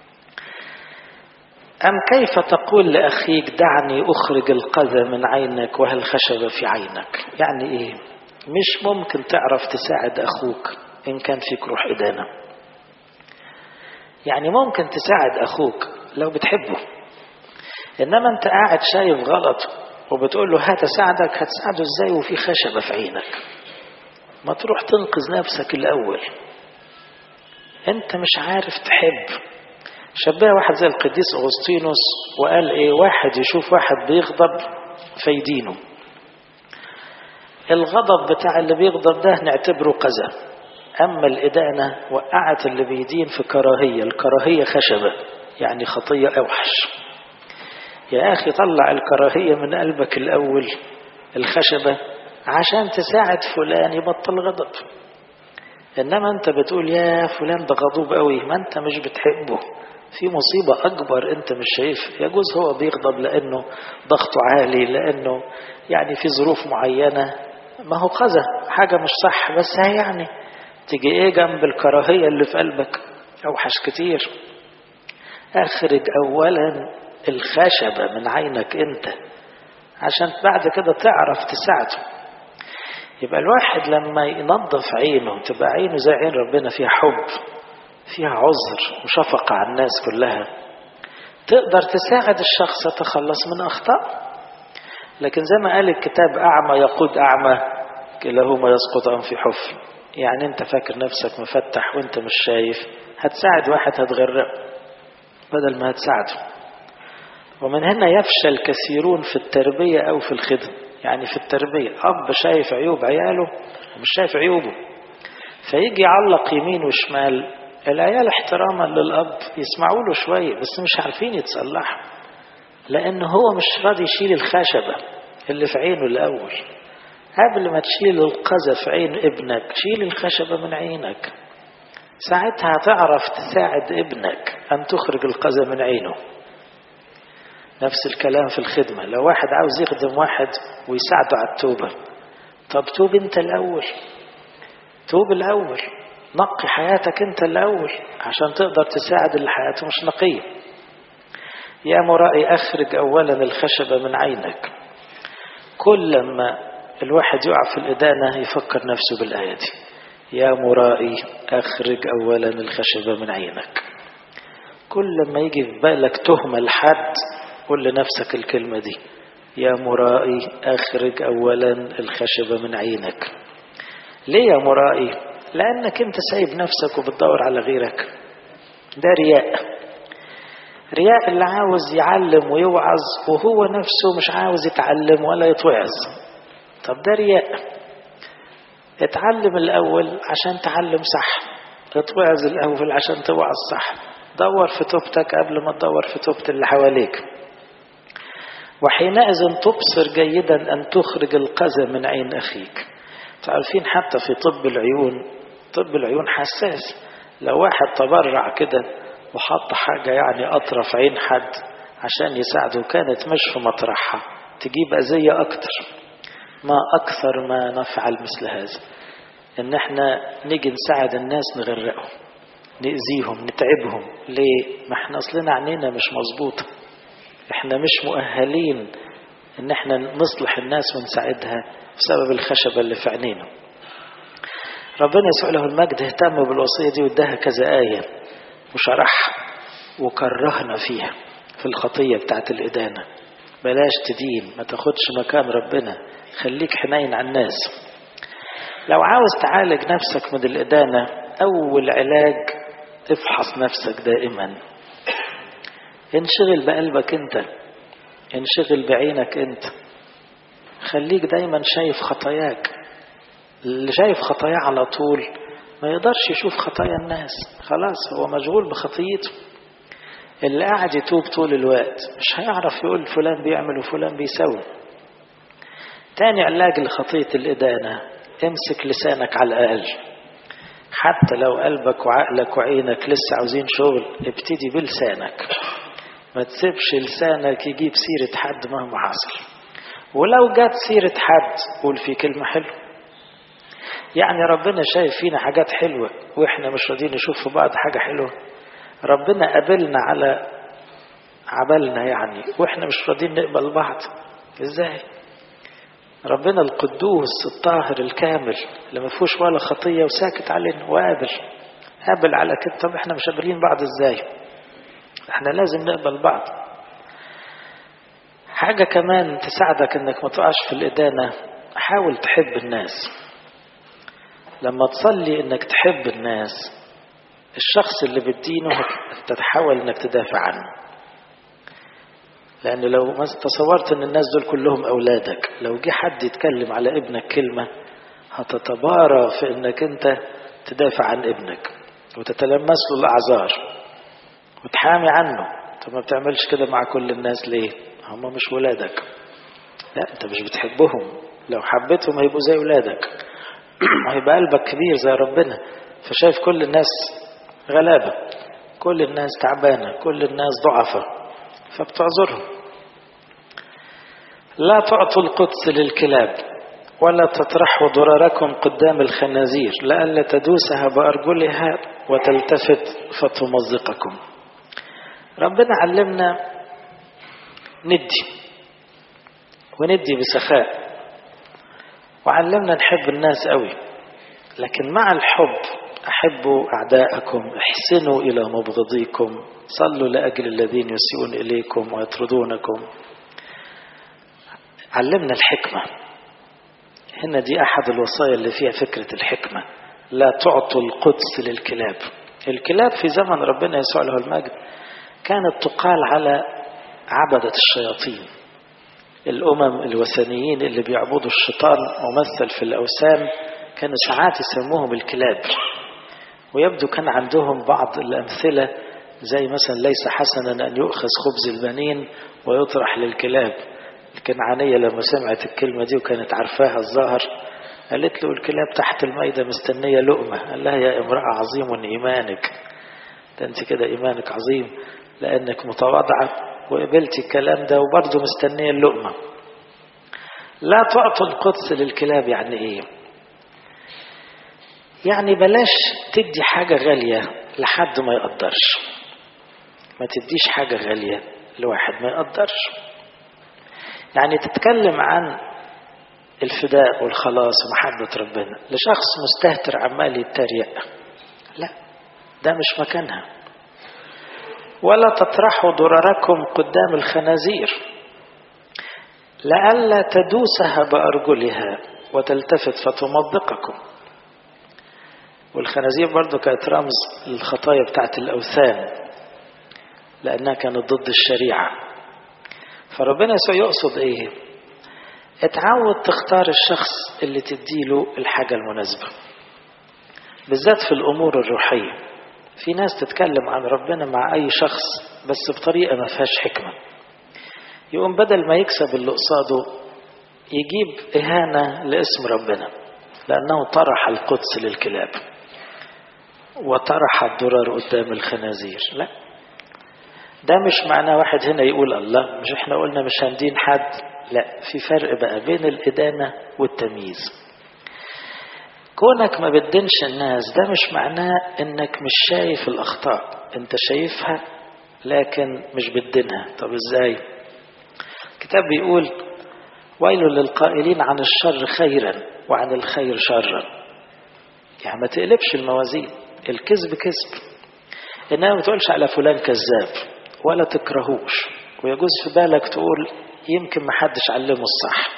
أم كيف تقول لأخيك دعني أخرج القذى من عينك وهل خشب في عينك يعني إيه مش ممكن تعرف تساعد أخوك إن كان فيك روح إدانة يعني ممكن تساعد أخوك لو بتحبه إنما أنت قاعد شايف غلط وبتقول له هات أساعدك هتساعده إزاي وفي خشبة في عينك ما تروح تنقذ نفسك الأول أنت مش عارف تحب شبه واحد زي القديس أغسطينوس وقال إيه واحد يشوف واحد بيغضب فيدينه الغضب بتاع اللي بيغضب ده نعتبره قذى أما الإدانة وقعت اللي بيدين في كراهية الكراهية خشبة يعني خطية أوحش يا أخي طلع الكراهية من قلبك الأول الخشبة عشان تساعد فلان يبطل غضب إنما أنت بتقول يا فلان ده غضوب قوي ما أنت مش بتحبه في مصيبة أكبر أنت مش شايف يجوز هو بيغضب لأنه ضغطه عالي لأنه يعني في ظروف معينة ما هو قذى حاجة مش صح بس هي يعني تيجي إيه جنب الكراهية اللي في قلبك أوحش كتير أخرج أولا الخشبة من عينك أنت عشان بعد كده تعرف تساعده يبقى الواحد لما ينظف عينه تبقى عينه زي عين ربنا فيها حب فيها عذر وشفقة على الناس كلها تقدر تساعد الشخص يتخلص من أخطاء لكن زي ما قال الكتاب أعمى يقود أعمى كلاهما يسقطان في حفر يعني انت فاكر نفسك مفتح وانت مش شايف هتساعد واحد هتغرقه بدل ما هتساعده ومن هنا يفشل كثيرون في التربية أو في الخدمة يعني في التربية أب شايف عيوب عياله ومش شايف عيوبه فيجي يعلق يمين وشمال العيال احتراما للأب يسمعوا له شوية بس مش عارفين يتصلحوا لأن هو مش راضي يشيل الخشبة اللي في عينه الأول قبل ما تشيل القذى في عين ابنك شيل الخشبة من عينك ساعتها هتعرف تساعد ابنك أن تخرج القذى من عينه نفس الكلام في الخدمة لو واحد عاوز يخدم واحد ويساعده على التوبة طب توب انت الأول توب الأول نقي حياتك انت الأول عشان تقدر تساعد اللي حياته مش نقية يا مرائي أخرج أولا الخشبة من عينك كل ما الواحد يقع في الإدانة يفكر نفسه بالآية دي يا مرائي أخرج أولا الخشبة من عينك كل ما يجي في بالك تهمة لحد قل لنفسك الكلمة دي يا مرائي أخرج أولا الخشبة من عينك ليه يا مرائي لأنك أنت سايب نفسك وبتدور على غيرك ده رياء رياء اللي عاوز يعلم ويوعظ وهو نفسه مش عاوز يتعلم ولا يتوعظ طب ده رياء اتعلم الأول عشان تعلم صح اتوعظ الأول عشان توعظ صح دور في توبتك قبل ما تدور في توبة اللي حواليك وحينئذ تبصر جيدا أن تخرج القذى من عين أخيك تعرفين حتى في طب العيون طب العيون حساس لو واحد تبرع كده وحط حاجة يعني أطرف عين حد عشان يساعده كانت مش في مطرحها تجيب أذية أكتر ما أكثر ما نفعل مثل هذا إن احنا نيجي نساعد الناس نغرقهم نأذيهم نتعبهم ليه؟ ما احنا أصلنا عينينا مش مظبوطة احنا مش مؤهلين ان احنا نصلح الناس ونساعدها بسبب الخشبة اللي في عينينا ربنا يسوع له المجد اهتم بالوصية دي واداها كذا آية وشرحها وكرهنا فيها في الخطية بتاعت الإدانة بلاش تدين ما تاخدش مكان ربنا خليك حنين على الناس لو عاوز تعالج نفسك من الإدانة أول علاج افحص نفسك دائما انشغل بقلبك انت انشغل بعينك انت خليك دايما شايف خطاياك اللي شايف خطاياه على طول ما يقدرش يشوف خطايا الناس خلاص هو مشغول بخطيته اللي قاعد يتوب طول الوقت مش هيعرف يقول فلان بيعمل وفلان بيسوي تاني علاج لخطية الإدانة امسك لسانك على الأقل حتى لو قلبك وعقلك وعينك لسه عاوزين شغل ابتدي بلسانك ما تسيبش لسانك يجيب سيرة حد مهما حصل ولو جت سيرة حد قول فيه كلمة حلوة يعني ربنا شايف فينا حاجات حلوة واحنا مش راضيين نشوف في بعض حاجة حلوة ربنا قابلنا على عبالنا يعني واحنا مش راضيين نقبل بعض ازاي ربنا القدوس الطاهر الكامل اللي ما فيهوش ولا خطيه وساكت علينا وقابل قابل على كده طب احنا مش قابلين بعض ازاي احنا لازم نقبل بعض حاجة كمان تساعدك انك ما تقعش في الإدانة حاول تحب الناس لما تصلي انك تحب الناس الشخص اللي بتدينه تتحاول انك تدافع عنه لأن لو ما تصورت ان الناس دول كلهم أولادك لو جه حد يتكلم على ابنك كلمة هتتبارى في انك انت تدافع عن ابنك وتتلمس له الأعذار وتحامي عنه طب ما بتعملش كده مع كل الناس ليه هم مش ولادك لا انت مش بتحبهم لو حبيتهم هيبقوا زي ولادك هيبقى قلبك كبير زي ربنا فشايف كل الناس غلابة كل الناس تعبانة كل الناس ضعفة فبتعذرهم لا تعطوا القدس للكلاب ولا تطرحوا ضرركم قدام الخنازير لئلا تدوسها بأرجلها وتلتفت فتمزقكم ربنا علمنا ندي وندي بسخاء وعلمنا نحب الناس قوي لكن مع الحب أحبوا أعداءكم احسنوا إلى مبغضيكم صلوا لأجل الذين يسيئون إليكم ويطردونكم علمنا الحكمة هنا دي أحد الوصايا اللي فيها فكرة الحكمة لا تعطوا القدس للكلاب الكلاب في زمن ربنا يسوع له المجد كانت تقال على عبدة الشياطين الأمم الوثنيين اللي بيعبدوا الشيطان ممثل في الأوثان كانوا ساعات يسموهم الكلاب ويبدو كان عندهم بعض الأمثلة زي مثلا ليس حسنا أن يؤخذ خبز البنين ويطرح للكلاب الكنعانية لما سمعت الكلمة دي وكانت عارفاها الظاهر قالت له الكلاب تحت الميدة مستنية لقمة قال لها يا امرأة عظيم إيمانك ده أنت كده إيمانك عظيم لأنك متواضعة وقبلتي الكلام ده وبرضه مستنية اللقمة لا تعطوا القدس للكلاب يعني إيه يعني بلاش تدي حاجة غالية لحد ما يقدرش ما تديش حاجة غالية لواحد ما يقدرش يعني تتكلم عن الفداء والخلاص ومحبة ربنا لشخص مستهتر عمال يتريق لا ده مش مكانها ولا تطرحوا ضرركم قدام الخنازير لئلا تدوسها بأرجلها وتلتفت فتمضقكم والخنازير برضو كانت رمز للخطايا بتاعت الأوثان لأنها كانت ضد الشريعة فربنا يسوع يقصد إيه اتعود تختار الشخص اللي تديله الحاجة المناسبة بالذات في الأمور الروحية في ناس تتكلم عن ربنا مع أي شخص بس بطريقة ما فيهاش حكمة يقوم بدل ما يكسب اللي قصاده يجيب إهانة لاسم ربنا لأنه طرح القدس للكلاب وطرح الضرر قدام الخنازير لا ده مش معناه واحد هنا يقول الله مش احنا قلنا مش هندين حد لا في فرق بقى بين الإدانة والتمييز كونك ما بتدينش الناس ده مش معناه انك مش شايف الأخطاء انت شايفها لكن مش بتدينها طب ازاي الكتاب بيقول ويل للقائلين عن الشر خيرا وعن الخير شرا يعني ما تقلبش الموازين الكذب كذب انما ما تقولش على فلان كذاب ولا تكرهوش ويجوز في بالك تقول يمكن ما حدش علمه الصح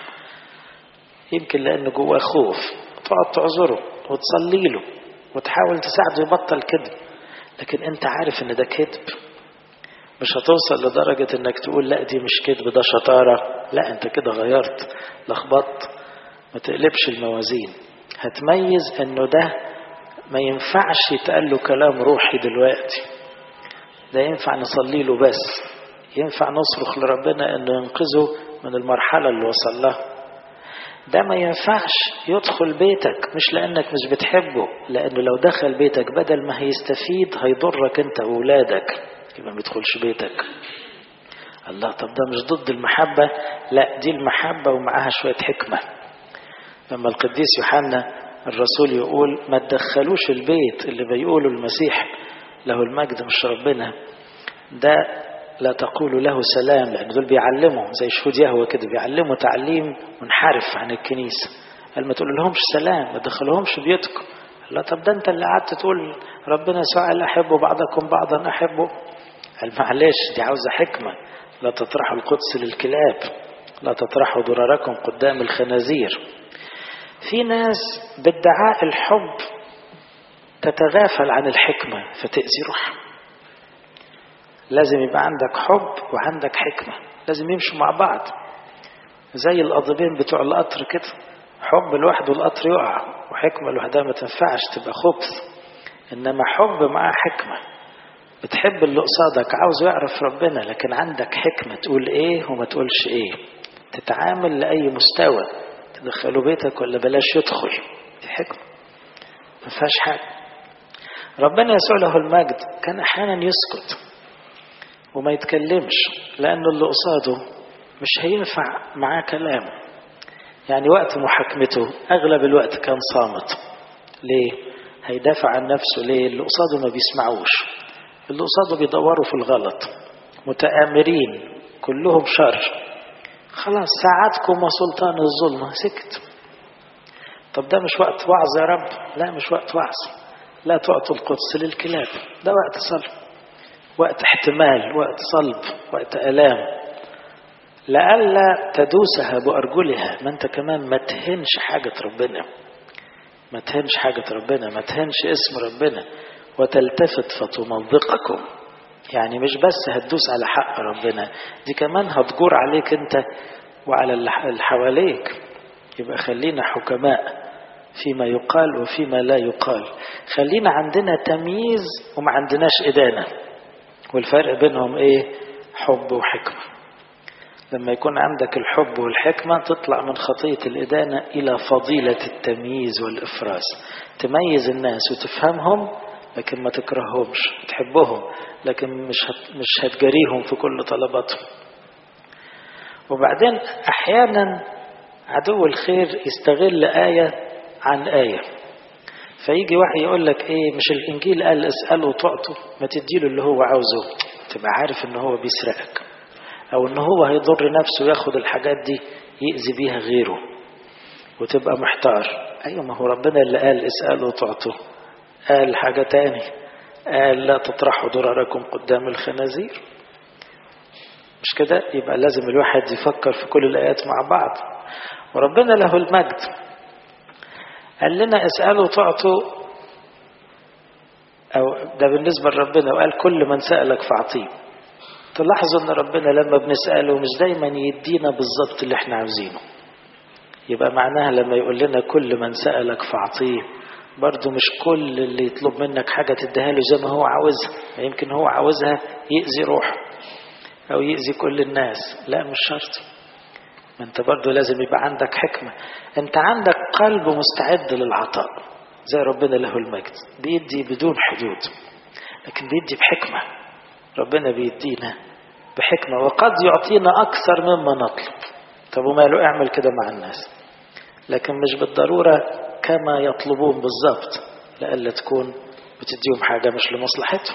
يمكن لأنه جواه خوف تقعد تعذره وتصلي له وتحاول تساعده يبطل كذب لكن انت عارف ان ده كذب مش هتوصل لدرجة انك تقول لا دي مش كذب ده شطارة لا انت كده غيرت لخبطت ما تقلبش الموازين هتميز انه ده ما ينفعش يتقال له كلام روحي دلوقتي ده ينفع نصلي له بس ينفع نصرخ لربنا انه ينقذه من المرحلة اللي وصل لها ده ما ينفعش يدخل بيتك مش لانك مش بتحبه لانه لو دخل بيتك بدل ما هيستفيد هيضرك انت واولادك يبقى ما يدخلش بيتك الله طب ده مش ضد المحبة لا دي المحبة ومعاها شوية حكمة لما القديس يوحنا الرسول يقول ما تدخلوش البيت اللي بيقوله المسيح له المجد مش ربنا ده لا تقولوا له سلام لأن دول بيعلموا زي شهود يهوى كده بيعلموا تعليم منحرف عن الكنيسة قال ما تقول لهمش سلام ما تدخلهمش بيوتكم لا طب ده انت اللي قعدت تقول ربنا سؤال أحبوا بعضكم بعضا أحبوا قال معلش دي عاوزة حكمة لا تطرحوا القدس للكلاب لا تطرحوا ضرركم قدام الخنازير في ناس بادعاء الحب تتغافل عن الحكمة فتأذي روحها لازم يبقى عندك حب وعندك حكمة لازم يمشوا مع بعض زي القضيبين بتوع القطر كده حب لوحده القطر يقع وحكمة لوحدها ما تنفعش تبقى خبث إنما حب معاه حكمة بتحب اللي قصادك عاوز يعرف ربنا لكن عندك حكمة تقول ايه وما تقولش ايه تتعامل لأي مستوى تدخله بيتك ولا بلاش يدخل دي حكمة ما فيهاش حاجة ربنا يسوع له المجد كان أحيانا يسكت وما يتكلمش لأنه اللي قصاده مش هينفع معاه كلام يعني وقت محاكمته أغلب الوقت كان صامت ليه؟ هيدافع عن نفسه ليه؟ اللي قصاده ما بيسمعوش اللي قصاده بيدوروا في الغلط متآمرين كلهم شر خلاص ساعتكم وسلطان الظلمة سكت طب ده مش وقت وعظ يا رب لا مش وقت وعظ لا تعطوا القدس للكلاب ده وقت صلب وقت احتمال وقت صلب وقت ألام لئلا تدوسها بأرجلها ما انت كمان ما تهنش حاجة ربنا ما تهنش حاجة ربنا ما تهنش اسم ربنا وتلتفت فتمضقكم يعني مش بس هتدوس على حق ربنا دي كمان هتجور عليك انت وعلى اللي حواليك يبقى خلينا حكماء فيما يقال وفيما لا يقال خلينا عندنا تمييز وما عندناش إدانة والفرق بينهم ايه حب وحكمة لما يكون عندك الحب والحكمة تطلع من خطية الإدانة إلى فضيلة التمييز والإفراز تميز الناس وتفهمهم لكن ما تكرههمش تحبهم لكن مش هت مش هتجريهم في كل طلباتهم وبعدين أحيانا عدو الخير يستغل آية عن آية فيجي واحد يقول لك ايه مش الانجيل قال اساله وتعطه ما تديله اللي هو عاوزه تبقى عارف ان هو بيسرقك او ان هو هيضر نفسه وياخد الحاجات دي يأذي بيها غيره وتبقى محتار ايوه ما هو ربنا اللي قال اساله وتعطه قال حاجة تاني قال لا تطرحوا ضرركم قدام الخنازير مش كده يبقى لازم الواحد يفكر في كل الآيات مع بعض وربنا له المجد قال لنا اسألوا تعطوا أو ده بالنسبة لربنا وقال كل من سألك فأعطيه تلاحظوا ان ربنا لما بنسأله مش دايما يدينا بالظبط اللي احنا عاوزينه يبقى معناها لما يقول لنا كل من سألك فأعطيه برضه مش كل اللي يطلب منك حاجة تديها له زي ما هو عاوزها يمكن هو عاوزها يأذي روحه أو يأذي كل الناس لا مش شرط ما انت برضه لازم يبقى عندك حكمة انت عندك قلب مستعد للعطاء زي ربنا له المجد بيدي بدون حدود لكن بيدي بحكمة ربنا بيدينا بحكمة وقد يعطينا أكثر مما نطلب طب وماله اعمل كده مع الناس لكن مش بالضرورة كما يطلبون بالظبط لألا تكون بتديهم حاجة مش لمصلحتهم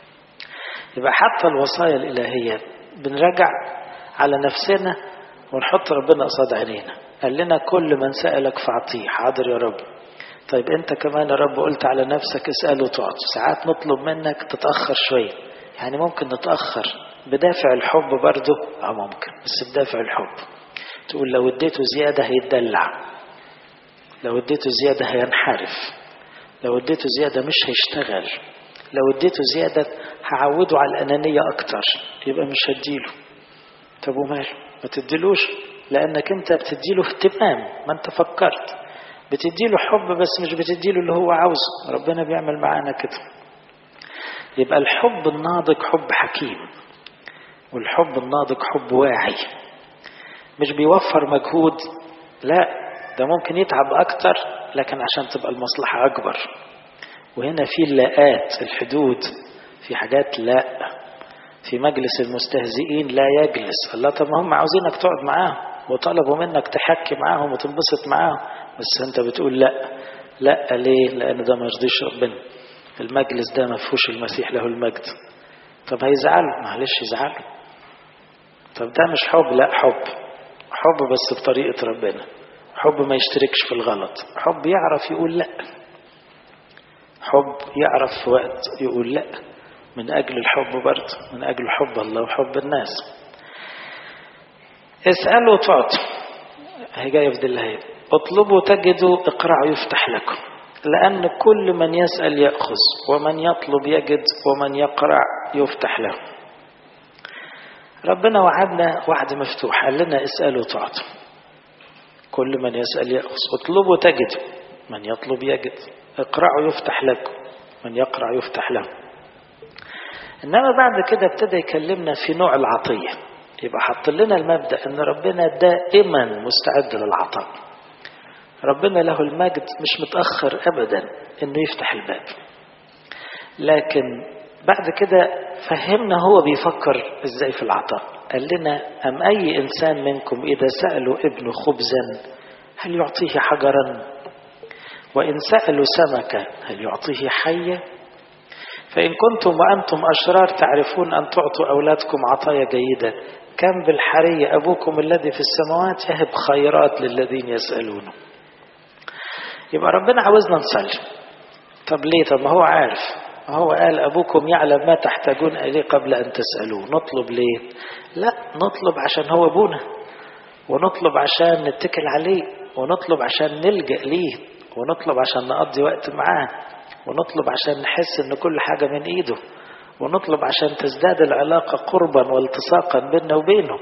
يبقى حتى الوصايا الإلهية بنرجع على نفسنا ونحط ربنا قصاد عينينا قال لنا كل من سألك فاعطيه حاضر يا رب طيب انت كمان يا رب قلت على نفسك اسأل وتعطي ساعات نطلب منك تتأخر شوية يعني ممكن نتأخر بدافع الحب برضه اه ممكن بس بدافع الحب تقول لو اديته زيادة هيتدلع لو اديته زيادة هينحرف لو اديته زيادة مش هيشتغل لو اديته زيادة هعوده على الأنانية أكتر يبقى مش هديله طب وماله ما تديلوش لأنك أنت بتديله اهتمام ما أنت فكرت بتديله حب بس مش بتديله اللي هو عاوزه ربنا بيعمل معانا كده يبقى الحب الناضج حب حكيم والحب الناضج حب واعي مش بيوفر مجهود لا ده ممكن يتعب أكتر لكن عشان تبقى المصلحة أكبر وهنا في اللاءات الحدود في حاجات لا في مجلس المستهزئين لا يجلس الله طب ما هم عاوزينك تقعد معاهم وطلبوا منك تحكي معاهم وتنبسط معاهم بس انت بتقول لا لا ليه لان ده ما يرضيش ربنا المجلس ده ما فيهوش المسيح له المجد طب هيزعلوا معلش يزعلوا طب ده مش حب لا حب حب بس بطريقة ربنا حب ما يشتركش في الغلط حب يعرف يقول لا حب يعرف في وقت يقول لا من أجل الحب برضه من أجل حب الله وحب الناس اسألوا تعطوا هي جاية في دلها اطلبوا تجدوا اقرعوا يفتح لكم لأن كل من يسأل يأخذ ومن يطلب يجد ومن يقرع يفتح له ربنا وعدنا وعد مفتوح قال لنا اسألوا تعطوا كل من يسأل يأخذ اطلبوا تجدوا من يطلب يجد اقرعوا يفتح لكم من يقرع يفتح له إنما بعد كده ابتدى يكلمنا في نوع العطية يبقى حط لنا المبدأ أن ربنا دائما مستعد للعطاء ربنا له المجد مش متأخر أبدا أنه يفتح الباب لكن بعد كده فهمنا هو بيفكر ازاي في العطاء قال لنا أم أي إنسان منكم إذا سألوا ابنه خبزا هل يعطيه حجرا وإن سألوا سمكة هل يعطيه حية فإن كنتم وأنتم أشرار تعرفون أن تعطوا أولادكم عطايا جيدة كم بالحري أبوكم الذي في السماوات يهب خيرات للذين يسألونه يبقى ربنا عاوزنا نصلي طب ليه طب ما هو عارف هو قال أبوكم يعلم ما تحتاجون إليه قبل أن تسألوه نطلب ليه لا نطلب عشان هو أبونا ونطلب عشان نتكل عليه ونطلب عشان نلجأ ليه ونطلب عشان نقضي وقت معاه ونطلب عشان نحس ان كل حاجة من ايده ونطلب عشان تزداد العلاقة قربا والتصاقا بيننا وبينه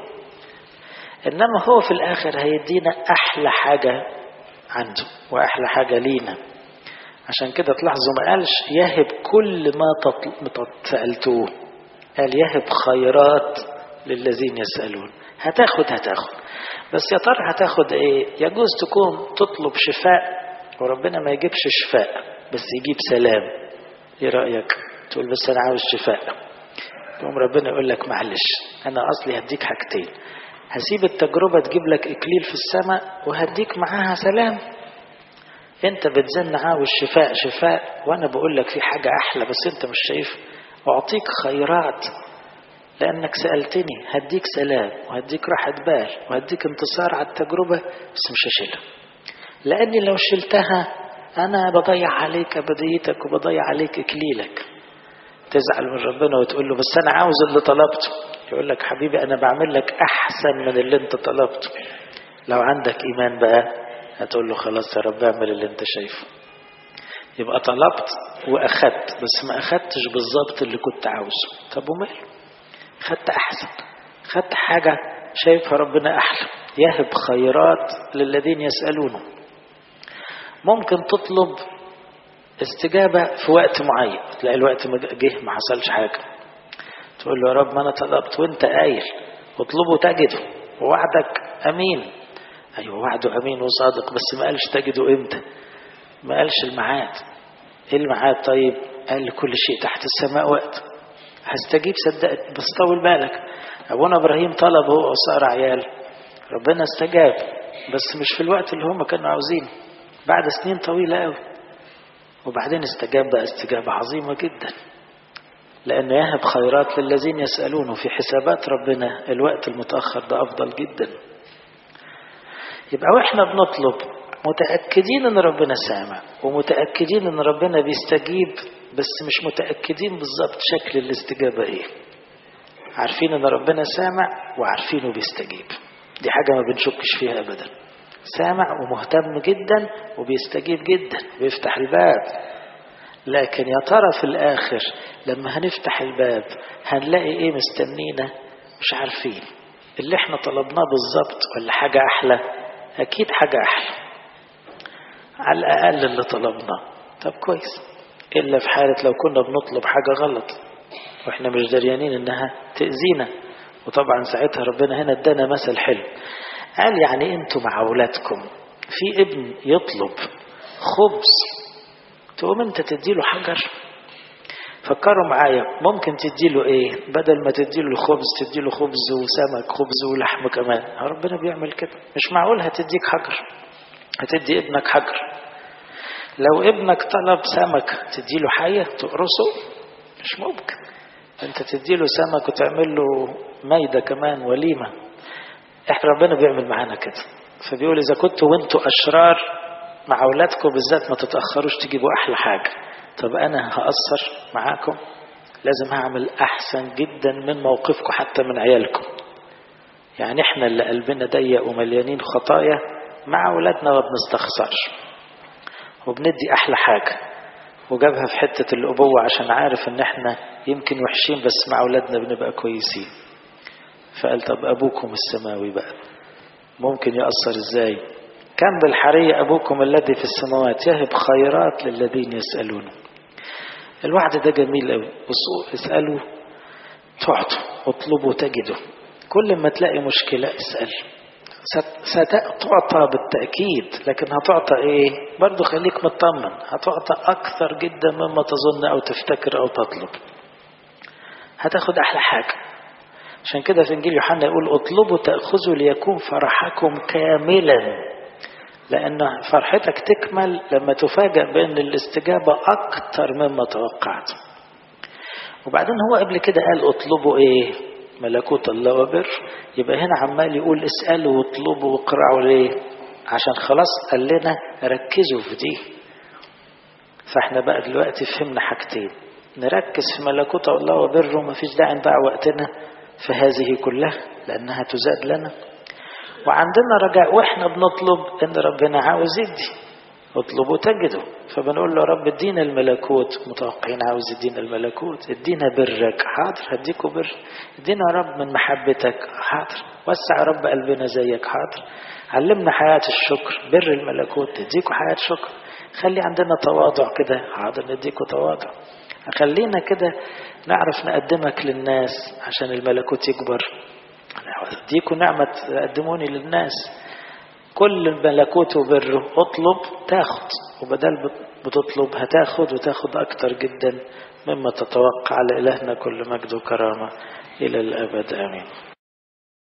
انما هو في الاخر هيدينا احلى حاجة عنده واحلى حاجة لينا عشان كده تلاحظوا ما قالش يهب كل ما سألتوه قال يهب خيرات للذين يسألون هتاخد هتاخد بس يا ترى هتاخد ايه يجوز تكون تطلب شفاء وربنا ما يجيبش شفاء بس يجيب سلام ايه رأيك تقول بس انا عاوز شفاء يقوم ربنا يقول لك معلش انا اصلي هديك حاجتين هسيب التجربة تجيب لك اكليل في السماء وهديك معاها سلام انت بتزن عاوز شفاء شفاء وانا بقول لك في حاجة احلى بس انت مش شايف اعطيك خيرات لانك سألتني هديك سلام وهديك راحة بال وهديك انتصار على التجربة بس مش هشيلها لاني لو شلتها انا بضيع عليك ابديتك وبضيع عليك اكليلك تزعل من ربنا وتقول له بس انا عاوز اللي طلبته يقول لك حبيبي انا بعمل لك احسن من اللي انت طلبته لو عندك ايمان بقى هتقول له خلاص يا رب اعمل اللي انت شايفه يبقى طلبت واخدت بس ما اخدتش بالظبط اللي كنت عاوزه طب وماله خدت احسن خدت حاجة شايفها ربنا احلى يهب خيرات للذين يسألونه ممكن تطلب استجابة في وقت معين تلاقي الوقت جه ما حصلش حاجة تقول له يا رب ما انا طلبت وانت قايل اطلبه تجده ووعدك امين ايوه وعده امين وصادق بس ما قالش تجده امتى ما قالش الميعاد ايه الميعاد طيب قال لكل شيء تحت السماء وقت هستجيب صدقت بس طول بالك ابونا ابراهيم طلب هو وصار عيال ربنا استجاب بس مش في الوقت اللي هم كانوا عاوزينه بعد سنين طويله قوي وبعدين استجاب بقى استجابه عظيمه جدا لأنه يهب خيرات للذين يسألونه في حسابات ربنا الوقت المتأخر ده أفضل جدا يبقى وإحنا بنطلب متأكدين أن ربنا سامع ومتأكدين أن ربنا بيستجيب بس مش متأكدين بالظبط شكل الاستجابة إيه عارفين أن ربنا سامع وعارفينه بيستجيب دي حاجة ما بنشكش فيها أبدا سامع ومهتم جدا وبيستجيب جدا ويفتح الباب لكن يا ترى في الآخر لما هنفتح الباب هنلاقي إيه مستنينا مش عارفين اللي احنا طلبناه بالظبط ولا حاجة أحلى أكيد حاجة أحلى على الأقل اللي طلبناه طب كويس إلا في حالة لو كنا بنطلب حاجة غلط وإحنا مش دريانين إنها تأذينا وطبعا ساعتها ربنا هنا ادانا مثل حلو قال يعني انتوا مع أولادكم في ابن يطلب خبز تقوم انت تديله حجر فكروا معايا ممكن تديله ايه بدل ما تديله خبز تديله خبز وسمك خبز ولحم كمان ربنا بيعمل كده مش معقول هتديك حجر هتدي ابنك حجر لو ابنك طلب سمك تديله حية تقرصه مش ممكن انت تديله سمك وتعمل له مايدة كمان وليمة احنا ربنا بيعمل معانا كده فبيقول اذا كنتوا وانتوا اشرار مع أولادكم بالذات ما تتأخروش تجيبوا أحلى حاجة طب أنا هأثر معاكم لازم هعمل أحسن جدا من موقفكم حتى من عيالكم يعني احنا اللي قلبنا ضيق ومليانين خطايا مع أولادنا ما بنستخسرش وبندي أحلى حاجة وجابها في حتة الأبوة عشان عارف إن احنا يمكن وحشين بس مع أولادنا بنبقى كويسين فقال طب أبوكم السماوي بقى ممكن يأثر إزاي كم بالحري أبوكم الذي في السماوات يهب خيرات للذين يسألونه الوعد ده جميل قوي اسألوا تعطوا اطلبوا تجدوا كل ما تلاقي مشكلة اسأل ستعطى بالتأكيد لكن هتعطى ايه برضو خليك مطمن هتعطى أكثر جدا مما تظن أو تفتكر أو تطلب هتاخد أحلى حاجة عشان كده في إنجيل يوحنا يقول اطلبوا تأخذوا ليكون فرحكم كاملا لأن فرحتك تكمل لما تفاجأ بأن الاستجابة أكتر مما توقعت وبعدين هو قبل كده قال اطلبوا إيه ملكوت الله وبر يبقى هنا عمال يقول اسألوا واطلبوا واقرعوا ليه عشان خلاص قال لنا ركزوا في دي فاحنا بقى دلوقتي فهمنا حاجتين نركز في ملكوت الله وبره ما فيش داعي نضيع وقتنا في هذه كلها لأنها تزاد لنا وعندنا رجاء واحنا بنطلب ان ربنا عاوز يدي اطلبوا تجدوا فبنقول له رب ادينا الملكوت متوقعين عاوز يدينا الملكوت ادينا برك حاضر هديكوا بر ادينا يا رب من محبتك حاضر وسع يا رب قلبنا زيك حاضر علمنا حياة الشكر بر الملكوت نديكوا حياة شكر خلي عندنا تواضع كده حاضر نديكوا تواضع خلينا كده نعرف نقدمك للناس عشان الملكوت يكبر اديكوا نعمة تقدموني للناس كل الملكوت وبره اطلب تاخد وبدل بتطلب هتاخد وتاخد أكتر جدا مما تتوقع لإلهنا كل مجد وكرامة إلى الأبد آمين